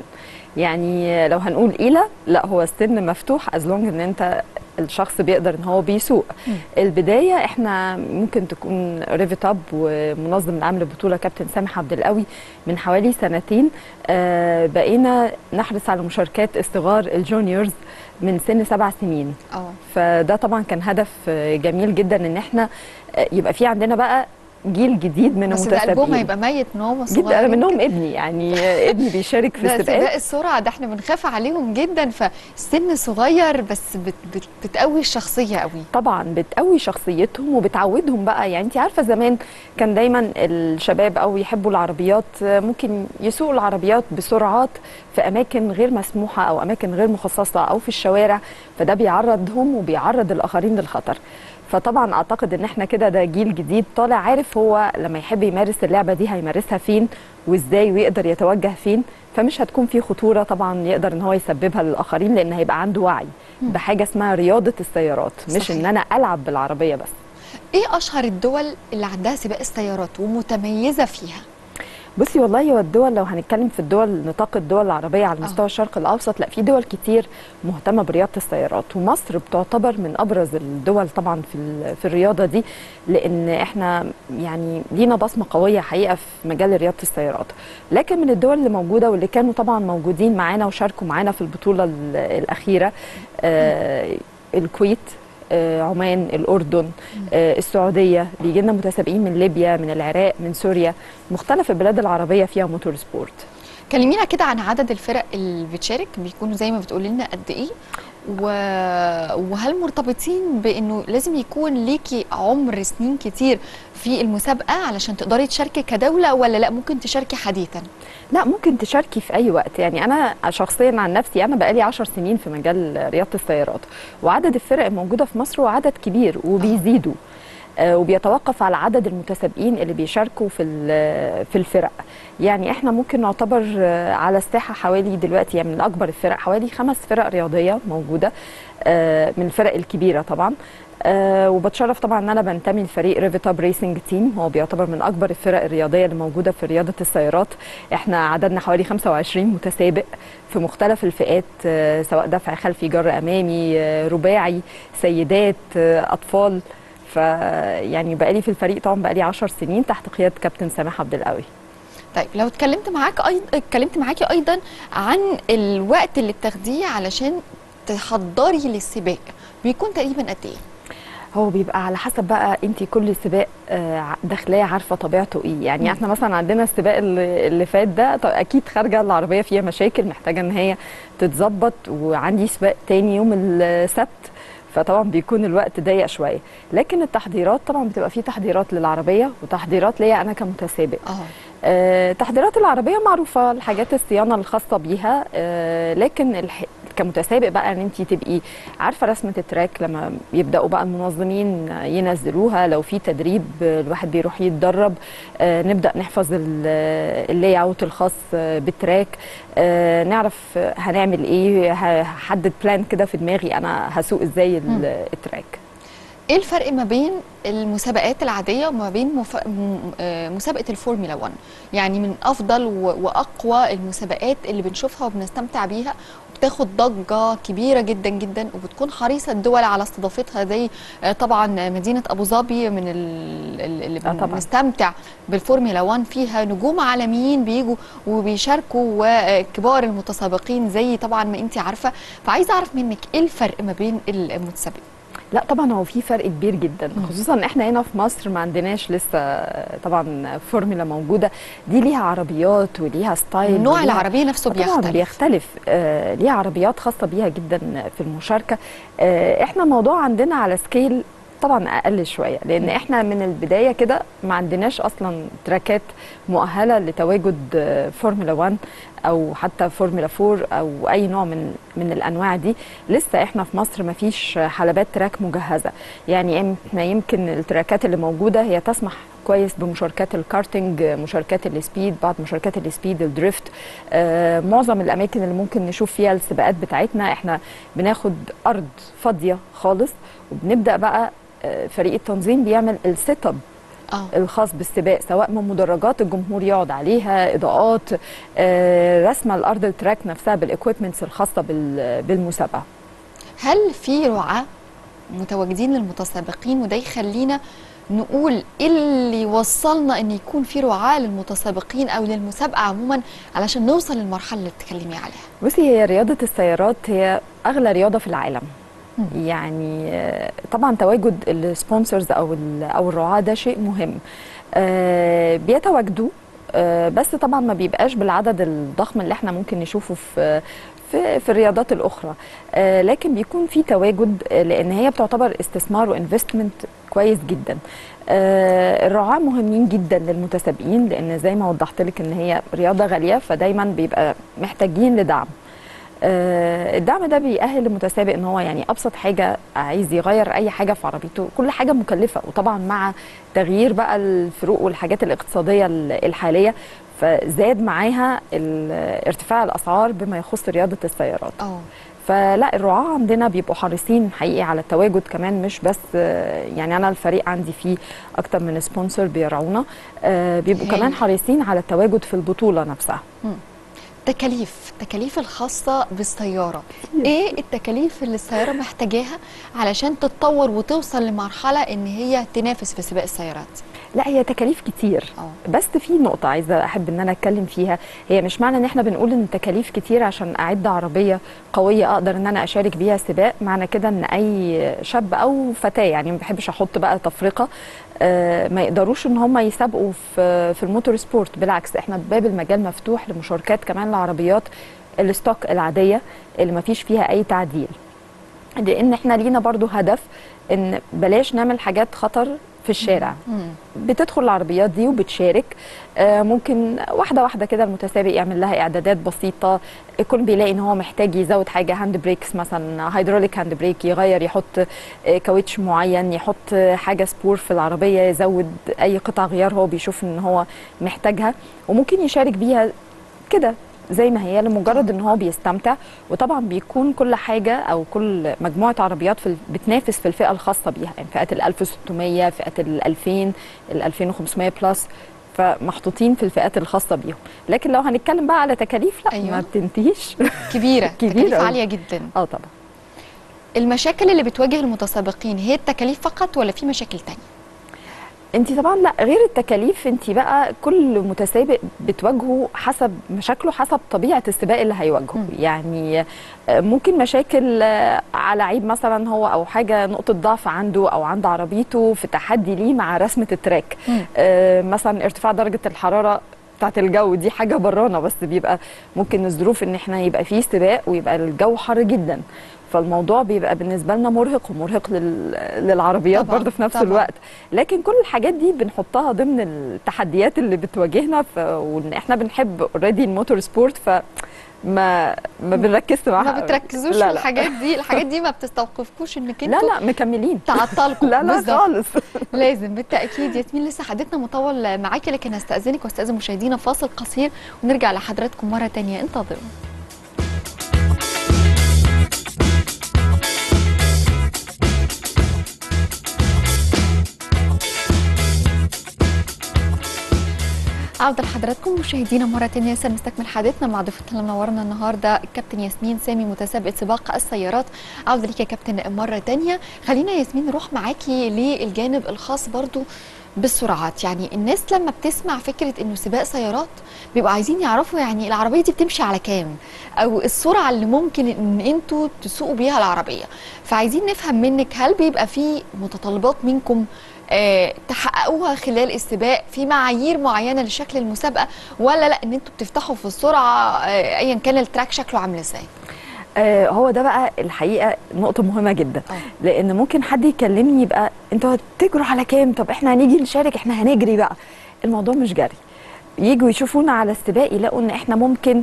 يعني لو هنقول إلى لا هو السن مفتوح از لونج ان انت الشخص بيقدر ان هو بيسوق مم. البدايه احنا ممكن تكون ريفيتاب ومنظم العام للبطوله كابتن سامح عبد القوي من حوالي سنتين آه بقينا نحرص على مشاركات الصغار الجونيورز من سن سبع سنين اه فده طبعا كان هدف آه، جميل جدا ان احنا آه، يبقى في عندنا بقى جيل جديد من بس ده قلبهم المتسابقين هيبقى ميت من هم جدا انا صغيرين منهم كده. ابني يعني آه، ابني بيشارك في ده سباق السباقات السرعة ده احنا بنخاف عليهم جدا فالسن صغير بس بت بت بتقوي الشخصية قوي طبعا بتقوي شخصيتهم وبتعودهم بقى يعني انت عارفه زمان كان دايما الشباب او يحبوا العربيات آه، ممكن يسوقوا العربيات بسرعات في اماكن غير مسموحه او اماكن غير مخصصه او في الشوارع فده بيعرضهم وبيعرض الاخرين للخطر فطبعا اعتقد ان احنا كده ده جيل جديد طالع عارف هو لما يحب يمارس اللعبه دي هيمارسها فين وازاي ويقدر يتوجه فين فمش هتكون في خطوره طبعا يقدر ان هو يسببها للاخرين لان هيبقى عنده وعي بحاجه اسمها رياضه السيارات مش صحيح. ان انا العب بالعربيه بس ايه اشهر الدول اللي عندها سباق السيارات ومتميزة فيها بصي والله هو الدول لو هنتكلم في الدول نطاق الدول العربيه على مستوى الشرق الاوسط لا في دول كتير مهتمه برياضه السيارات ومصر بتعتبر من ابرز الدول طبعا في ال- في الرياضه دي لان احنا يعني لينا بصمه قويه حقيقه في مجال رياضه السيارات لكن من الدول اللي موجوده واللي كانوا طبعا موجودين معانا وشاركوا معانا في البطوله ال- الاخيره آه الكويت آه، عمان الاردن آه، السعوديه بيجي لنا متسابقين من ليبيا من العراق من سوريا مختلف البلاد العربيه فيها موتور سبورت كلمينا كده عن عدد الفرق اللي بتشارك بيكونوا زي ما بتقولي لنا قد ايه و... وهل مرتبطين بانه لازم يكون ليكي عمر سنين كتير في المسابقه علشان تقدري تشاركي كدوله ولا لا ممكن تشاركي حديثا لا ممكن تشاركي في اي وقت يعني انا شخصيا عن نفسي انا بقالي 10 سنين في مجال رياضه السيارات وعدد الفرق الموجوده في مصر هو عدد كبير وبيزيدوا آه، وبيتوقف على عدد المتسابقين اللي بيشاركوا في ال- في الفرق يعني احنا ممكن نعتبر آه، على الساحه حوالي دلوقتي يعني من اكبر الفرق حوالي خمس فرق رياضيه موجوده آه، من الفرق الكبيره طبعا أه وبتشرف طبعا ان انا بنتمي لفريق ريفيتاب ريسنج تيم هو بيعتبر من اكبر الفرق الرياضيه اللي موجوده في رياضه السيارات احنا عددنا حوالي 25 متسابق في مختلف الفئات أه سواء دفع خلفي جر امامي أه رباعي سيدات أه اطفال فيعني بقالي في الفريق طبعا بقالي 10 سنين تحت قياده كابتن سامح عبد القوي طيب لو اتكلمت معاك أيضا اتكلمت معاكي ايضا عن الوقت اللي بتاخديه علشان تحضري للسباق بيكون تقريبا قد ايه هو بيبقى على حسب بقى انت كل سباق آه، داخلاه عارفه طبيعته ايه يعني مم. احنا مثلا عندنا السباق اللي, اللي فات ده طب اكيد خارجه العربيه فيها مشاكل محتاجه ان هي تتظبط وعندي سباق تاني يوم السبت فطبعا بيكون الوقت ضيق شويه لكن التحضيرات طبعا بتبقى في تحضيرات للعربيه وتحضيرات ليا انا كمتسابق اه آه، تحضيرات العربيه معروفه الحاجات الصيانه الخاصه بيها آه، لكن الح... كمتسابق بقى ان انت تبقي عارفه رسمه التراك لما يبداوا بقى المنظمين ينزلوها لو في تدريب آه، الواحد بيروح يتدرب آه، نبدا نحفظ اللاي اوت الخاص آه، بالتراك آه، نعرف آه، هنعمل ايه هحدد بلان كده في دماغي انا هسوق ازاي ال- مم. التراك ايه الفرق ما بين المسابقات العاديه وما بين مف... م- آه، مسابقه الفورمولا 1 يعني من افضل و... واقوى المسابقات اللي بنشوفها وبنستمتع بيها وبتاخد ضجه كبيره جدا جدا وبتكون حريصه الدول على استضافتها زي آه، طبعا مدينه ابو ظبي من ال- ال- اللي آه بن- طبعاً. بنستمتع بالفورمولا 1 فيها نجوم عالميين بيجوا وبيشاركوا وكبار المتسابقين زي طبعا ما انت عارفه فعايزه اعرف منك ايه الفرق ما بين المتسابقين لا طبعا هو في فرق كبير جدا خصوصا ان احنا هنا في مصر ما عندناش لسه طبعا فورمولا موجوده دي ليها عربيات وليها ستايل نوع وليها- العربيه نفسه طبعا بيختلف بيختلف آه ليها عربيات خاصه بيها جدا في المشاركه آه احنا الموضوع عندنا على سكيل طبعا اقل شويه لان احنا من البدايه كده ما عندناش اصلا تراكات مؤهله لتواجد آه، فورمولا 1 او حتى فورمولا 4 او اي نوع من من الانواع دي لسه احنا في مصر ما فيش حلبات تراك مجهزه يعني احنا يمكن التراكات اللي موجوده هي تسمح كويس بمشاركات الكارتنج مشاركات السبيد بعض مشاركات السبيد الدريفت آه معظم الاماكن اللي ممكن نشوف فيها السباقات بتاعتنا احنا بناخد ارض فاضيه خالص وبنبدا بقى آه فريق التنظيم بيعمل السيت اب اه الخاص بالسباق سواء من مدرجات الجمهور يقعد عليها اضاءات آه، رسمه الارض التراك نفسها بالاكويبمنتس الخاصه بال- بالمسابقه هل في رعاة متواجدين للمتسابقين وده يخلينا نقول ايه اللي وصلنا ان يكون في رعاة للمتسابقين او للمسابقة عموما علشان نوصل للمرحلة اللي بتتكلمي عليها بصي هي رياضه السيارات هي اغلى رياضه في العالم يعني آه، طبعا تواجد السبونسرز او ال- او الرعاة ده شيء مهم آه، بيتواجدوا آه، بس طبعا ما بيبقاش بالعدد الضخم اللي احنا ممكن نشوفه في في في الرياضات الاخرى آه، لكن بيكون في تواجد آه، لان هي بتعتبر استثمار وانفستمنت كويس جدا آه، الرعاة مهمين جدا للمتسابقين لان زي ما وضحت لك ان هي رياضه غاليه فدايما بيبقى محتاجين لدعم آه، الدعم ده بيأهل المتسابق ان هو يعني ابسط حاجه عايز يغير اي حاجه في عربيته كل حاجه مكلفه وطبعا مع تغيير بقى الفروق والحاجات الاقتصاديه ال- الحاليه فزاد معاها ال- ارتفاع الاسعار بما يخص رياضه السيارات اه فلا الرعاة عندنا بيبقوا حريصين حقيقي على التواجد كمان مش بس آه، يعني انا الفريق عندي فيه اكتر من سبونسر بيرعونا آه، بيبقوا هايل. كمان حريصين على التواجد في البطوله نفسها تكاليف التكاليف الخاصة بالسيارة ايه التكاليف اللي السيارة محتاجاها علشان تتطور وتوصل لمرحلة ان هي تنافس في سباق السيارات لا هي تكاليف كتير اه بس في نقطة عايزة أحب إن أنا أتكلم فيها هي مش معنى إن إحنا بنقول إن تكاليف كتير عشان أعد عربية قوية أقدر إن أنا أشارك بيها سباق معنى كده إن أي شاب أو فتاة يعني ما بحبش أحط بقى تفرقة آه، ما يقدروش إن هم يسابقوا في في الموتور سبورت بالعكس إحنا باب المجال مفتوح لمشاركات كمان لعربيات الستوك العادية اللي ما فيش فيها أي تعديل لان احنا لينا برضو هدف ان بلاش نعمل حاجات خطر في الشارع مم. بتدخل العربيات دي وبتشارك آه، ممكن واحده واحده كده المتسابق يعمل لها اعدادات بسيطه يكون بيلاقي ان هو محتاج يزود حاجه هاند بريكس مثلا هيدروليك هاند بريك يغير يحط آه، كاوتش معين يحط آه، حاجه سبور في العربيه يزود اي قطع غيار هو بيشوف ان هو محتاجها وممكن يشارك بيها كده زي ما هي لمجرد ان هو بيستمتع وطبعا بيكون كل حاجه او كل مجموعه عربيات في ال- بتنافس في الفئه الخاصه بيها يعني فئه ال 1600 فئه ال 2000 ال 2500 بلس فمحطوطين في الفئات الخاصه بيهم لكن لو هنتكلم بقى على تكاليف لا أيوة. ما بتنتهيش كبيره كبيرة تكاليف أوي. عاليه جدا اه طبعا المشاكل اللي بتواجه المتسابقين هي التكاليف فقط ولا في مشاكل تانية انت طبعا لا غير التكاليف انت بقى كل متسابق بتواجهه حسب مشاكله حسب طبيعه السباق اللي هيواجهه يعني آه، ممكن مشاكل آه، على عيب مثلا هو او حاجه نقطه ضعف عنده او عند عربيته في تحدي ليه مع رسمه التراك مم. آه، مثلا ارتفاع درجه الحراره بتاعت الجو دي حاجه برانا بس بيبقى ممكن الظروف ان احنا يبقى فيه سباق ويبقى الجو حر جدا فالموضوع بيبقى بالنسبه لنا مرهق ومرهق لل... للعربيات طبعاً، برضه في نفس طبعاً. الوقت لكن كل الحاجات دي بنحطها ضمن التحديات اللي بتواجهنا ف... وان احنا بنحب اوريدي الموتور سبورت ف ما ما بنركزش معاها ما بتركزوش لا في لا. الحاجات دي الحاجات دي ما بتستوقفكوش انك لا انتوا لا مكملين تعطلكم لا لا بالظبط. خالص لازم بالتاكيد ياسمين لسه حديثنا مطول معاكي لكن هستاذنك واستاذن مشاهدينا فاصل قصير ونرجع لحضراتكم مره تانية انتظروا عودة لحضراتكم مشاهدينا مرة تانية لسه نستكمل حديثنا مع ضيفتنا اللي منورنا النهاردة الكابتن ياسمين سامي متسابقة سباق السيارات عودة ليك يا كابتن مرة تانية خلينا ياسمين نروح معاكي للجانب الخاص برضو بالسرعات يعني الناس لما بتسمع فكرة انه سباق سيارات بيبقوا عايزين يعرفوا يعني العربية دي بتمشي على كام او السرعة اللي ممكن ان انتوا تسوقوا بيها العربية فعايزين نفهم منك هل بيبقى في متطلبات منكم آه، تحققوها خلال السباق في معايير معينه لشكل المسابقه ولا لا ان انتوا بتفتحوا في السرعه آه، ايا كان التراك شكله عامل ازاي آه، هو ده بقى الحقيقه نقطه مهمه جدا لان ممكن حد يكلمني يبقى انتوا هتجروا على كام طب احنا هنيجي نشارك احنا هنجري بقى الموضوع مش جري يجوا يشوفونا على السباق يلاقوا ان احنا ممكن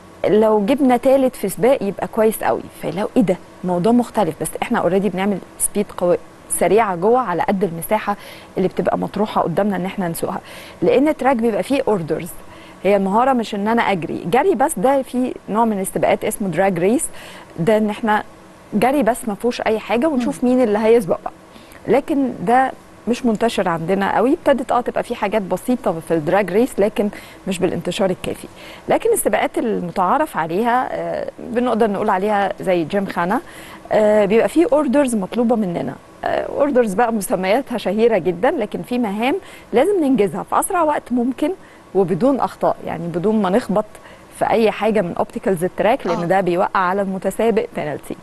لو جبنا تالت في سباق يبقى كويس قوي فيلاقوا ايه ده موضوع مختلف بس احنا اوريدي بنعمل سبيد قوي سريعه جوه على قد المساحه اللي بتبقى مطروحه قدامنا ان احنا نسوقها لان التراك بيبقى فيه اوردرز هي المهاره مش ان انا اجري جري بس ده في نوع من السباقات اسمه دراج ريس ده ان احنا جري بس ما فيهوش اي حاجه ونشوف مين اللي هيسبق بقى لكن ده مش منتشر عندنا قوي ابتدت اه تبقى في حاجات بسيطه في الدراج ريس لكن مش بالانتشار الكافي لكن السباقات المتعارف عليها آه، بنقدر نقول عليها زي جيم خانا آه، بيبقى فيه اوردرز مطلوبه مننا اوردرز بقى مسمياتها شهيره جدا لكن في مهام لازم ننجزها في اسرع وقت ممكن وبدون اخطاء يعني بدون ما نخبط في اي حاجه من اوبتيكالز التراك لان آه. ده بيوقع على المتسابق بينالتي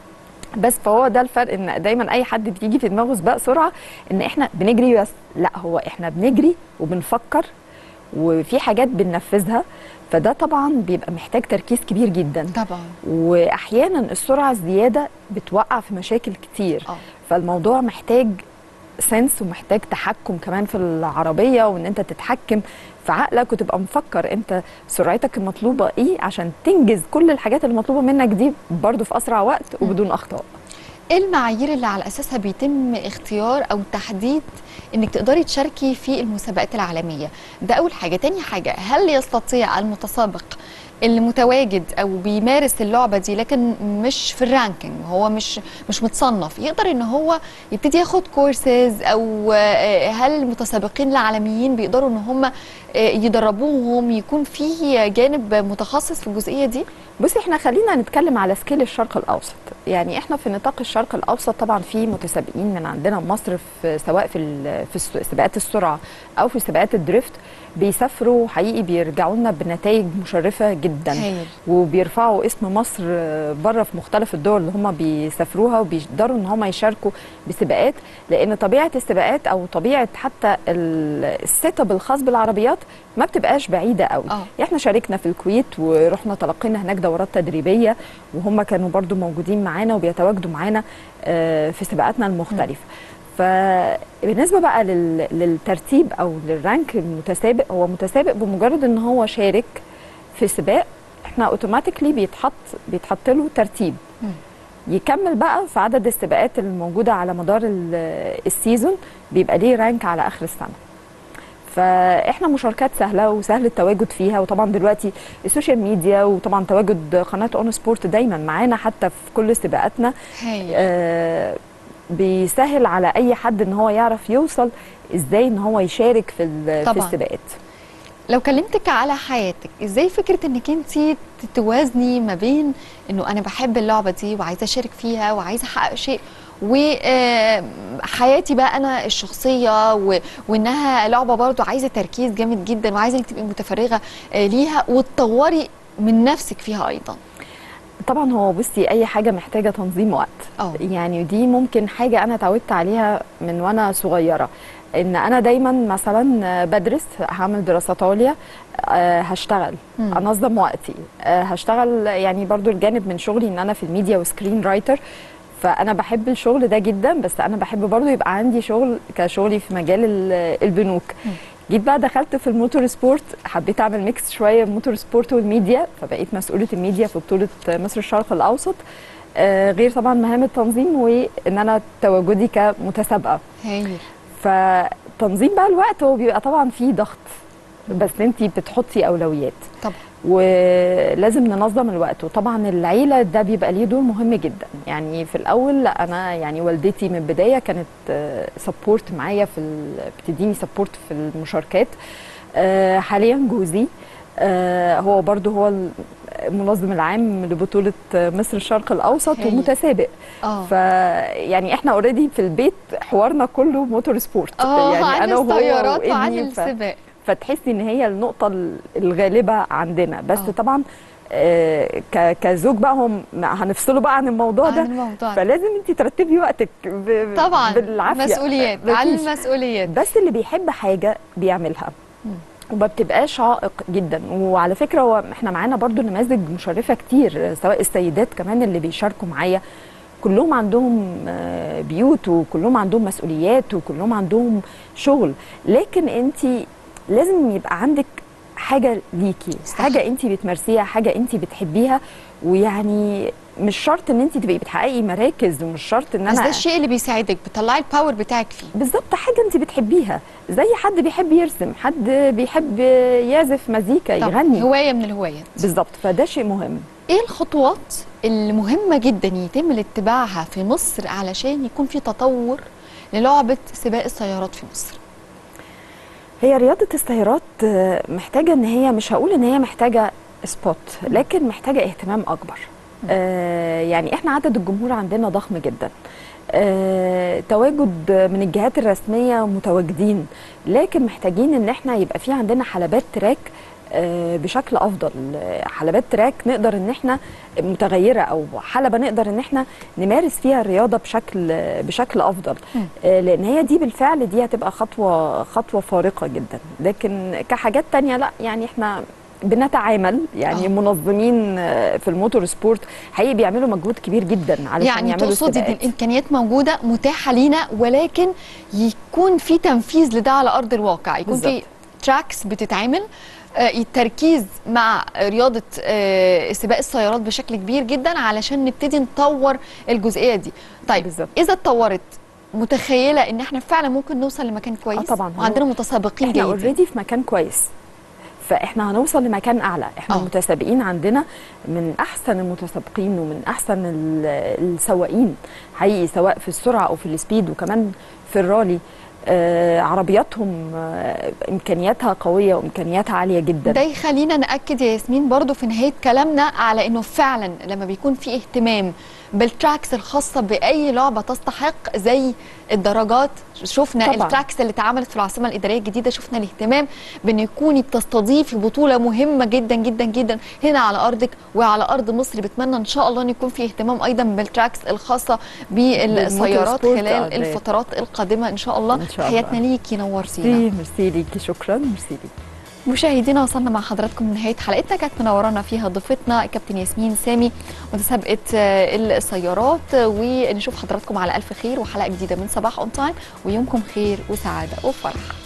بس فهو ده الفرق ان دايما اي حد بيجي في دماغه سباق سرعه ان احنا بنجري بس لا هو احنا بنجري وبنفكر وفي حاجات بننفذها فده طبعا بيبقى محتاج تركيز كبير جدا طبعا واحيانا السرعه الزياده بتوقع في مشاكل كتير آه. فالموضوع محتاج سنس ومحتاج تحكم كمان في العربيه وان انت تتحكم في عقلك وتبقى مفكر انت سرعتك المطلوبه ايه عشان تنجز كل الحاجات المطلوبه منك دي برضو في اسرع وقت وبدون اخطاء ايه المعايير اللي على اساسها بيتم اختيار او تحديد انك تقدري تشاركي في المسابقات العالميه ده اول حاجه تاني حاجه هل يستطيع المتسابق اللي متواجد او بيمارس اللعبه دي لكن مش في الرانكينج هو مش مش متصنف يقدر ان هو يبتدي ياخد كورسز او آه، هل المتسابقين العالميين بيقدروا ان هم آه، يدربوهم يكون في جانب متخصص في الجزئيه دي بصي احنا خلينا نتكلم على سكيل الشرق الاوسط يعني احنا في نطاق الشرق الاوسط طبعا في متسابقين من عندنا مصر في سواء في ال- في الس- سباقات السرعه او في سباقات الدريفت بيسافروا حقيقي بيرجعوا لنا بنتائج مشرفه جدا هايل. وبيرفعوا اسم مصر بره في مختلف الدول اللي هم بيسافروها وبيقدروا ان هم يشاركوا بسباقات لان طبيعه السباقات او طبيعه حتى ال- السيت اب الخاص بالعربيات ما بتبقاش بعيده قوي آه. احنا شاركنا في الكويت ورحنا تلقينا هناك دورات تدريبيه وهم كانوا برضو موجودين معانا وبيتواجدوا معانا آه، في سباقاتنا المختلفه فبالنسبه بقى لل... للترتيب او للرانك المتسابق هو متسابق بمجرد ان هو شارك في سباق احنا اوتوماتيكلي بيتحط بيتحط له ترتيب يكمل بقى في عدد السباقات الموجوده على مدار ال- السيزون بيبقى ليه رانك على اخر السنه فاحنا مشاركات سهله وسهل التواجد فيها وطبعا دلوقتي السوشيال ميديا وطبعا تواجد قناه اون سبورت دايما معانا حتى في كل سباقاتنا هايل آه بيسهل على اي حد ان هو يعرف يوصل ازاي ان هو يشارك في ال- في طبعاً. السباقات لو كلمتك على حياتك ازاي فكره انك انت توازني ما بين انه انا بحب اللعبه دي وعايزه اشارك فيها وعايزه احقق شيء وحياتي بقى انا الشخصيه و... وانها لعبه برضو عايزه تركيز جامد جدا وعايزه انك تبقي متفرغه آه، ليها وتطوري من نفسك فيها ايضا طبعا هو بصي اي حاجه محتاجه تنظيم وقت اه يعني دي ممكن حاجه انا اتعودت عليها من وانا صغيره ان انا دايما مثلا بدرس هعمل دراسات عليا آه، هشتغل مم. انظم وقتي آه، هشتغل يعني برضو الجانب من شغلي ان انا في الميديا وسكرين رايتر فانا بحب الشغل ده جدا بس انا بحب برضو يبقى عندي شغل كشغلي في مجال ال- البنوك جيت بقى دخلت في الموتور سبورت حبيت اعمل ميكس شويه الموتور سبورت والميديا فبقيت مسؤوله الميديا في بطوله مصر الشرق الاوسط آه، غير طبعا مهام التنظيم وان انا تواجدي كمتسابقه هايل فتنظيم بقى الوقت هو بيبقى طبعا فيه ضغط بس انت بتحطي اولويات طبعا ولازم ننظم الوقت وطبعا العيله ده بيبقى ليه دور مهم جدا يعني في الاول لا انا يعني والدتي من البدايه كانت سبورت معايا في ال- بتديني سبورت في المشاركات آه، حاليا جوزي آه، هو برضو هو المنظم العام لبطوله مصر الشرق الاوسط هايل. ومتسابق اه فيعني احنا اوريدي في البيت حوارنا كله موتور سبورت اه يعني عن انا وهو السيارات وعن وابني ف... السباق فتحسي ان هي النقطه ال- الغالبه عندنا بس آه. طبعا آه، ك- كزوج بقى هم هنفصله بقى عن الموضوع عن ده الموضوع ده. فلازم انت ترتبي وقتك ب... طبعا بالعافيه مسؤوليات عن مفيش. المسؤوليات بس اللي بيحب حاجه بيعملها وما بتبقاش عائق جدا وعلى فكره هو احنا معانا برضو نماذج مشرفه كتير سواء السيدات كمان اللي بيشاركوا معايا كلهم عندهم آه، بيوت وكلهم عندهم مسؤوليات وكلهم عندهم شغل لكن انت لازم يبقى عندك حاجه ليكي صح. حاجه انت بتمارسيها حاجه انت بتحبيها ويعني مش شرط ان انت تبقي بتحققي مراكز ومش شرط ان بس ده انا الشيء اللي بيساعدك بتطلعي الباور بتاعك فيه بالظبط حاجه انت بتحبيها زي حد بيحب يرسم حد بيحب يعزف مزيكا طبعاً، يغني هوايه من الهوايات بالظبط فده شيء مهم ايه الخطوات المهمه جدا يتم الاتباعها في مصر علشان يكون في تطور للعبه سباق السيارات في مصر هي رياضه السيارات آه، محتاجه ان هي مش هقول ان هي محتاجه سبوت لكن محتاجه اهتمام اكبر آه يعني احنا عدد الجمهور عندنا ضخم جدا آه تواجد من الجهات الرسميه متواجدين لكن محتاجين ان احنا يبقى في عندنا حلبات تراك آه، بشكل افضل آه، حلبات تراك نقدر ان احنا متغيره او حلبه نقدر ان احنا نمارس فيها الرياضه بشكل بشكل افضل آه، لان هي دي بالفعل دي هتبقى خطوه خطوه فارقه جدا لكن كحاجات تانية لا يعني احنا بنتعامل يعني آه. منظمين آه، في الموتور سبورت حقيقي بيعملوا مجهود كبير جدا علشان يعني يعملوا تقصدي ان سباقات. الامكانيات موجوده متاحه لينا ولكن يكون في تنفيذ لده على ارض الواقع يكون في بالظبط. تراكس بتتعمل آه، التركيز مع رياضه آه، سباق السيارات بشكل كبير جدا علشان نبتدي نطور الجزئيه دي طيب بالظبط. اذا اتطورت متخيله ان احنا فعلا ممكن نوصل لمكان كويس طبعاً. وعندنا متسابقين احنا جيدين اوريدي في مكان كويس فاحنا هنوصل لمكان اعلى احنا آه. المتسابقين عندنا من احسن المتسابقين ومن احسن ال- السواقين حقيقي سواء في السرعه او في السبيد وكمان في الرالي آه عربياتهم آه امكانياتها قويه وامكانياتها عاليه جدا ده يخلينا ناكد يا ياسمين برضو في نهايه كلامنا على انه فعلا لما بيكون في اهتمام بالتراكس الخاصه باي لعبه تستحق زي الدرجات شفنا طبعاً. التراكس اللي اتعملت في العاصمه الاداريه الجديده شفنا الاهتمام بان يكوني بتستضيفي بطوله مهمه جدا جدا جدا هنا على ارضك وعلى ارض مصر بتمنى ان شاء الله ان يكون في اهتمام ايضا بالتراكس الخاصه بالسيارات بالموتور خلال سبورت. الفترات القادمه ان شاء الله إن شاء الله. تحياتنا ليكي نورتينا ميرسي ميرسي ليكي شكرا ميرسي ليكي مشاهدينا وصلنا مع حضراتكم لنهايه حلقتنا كانت منورانا فيها ضيفتنا الكابتن ياسمين سامي متسابقه آه، السيارات ونشوف حضراتكم على الف خير وحلقه جديده من صباح اون تايم ويومكم خير وسعاده وفرح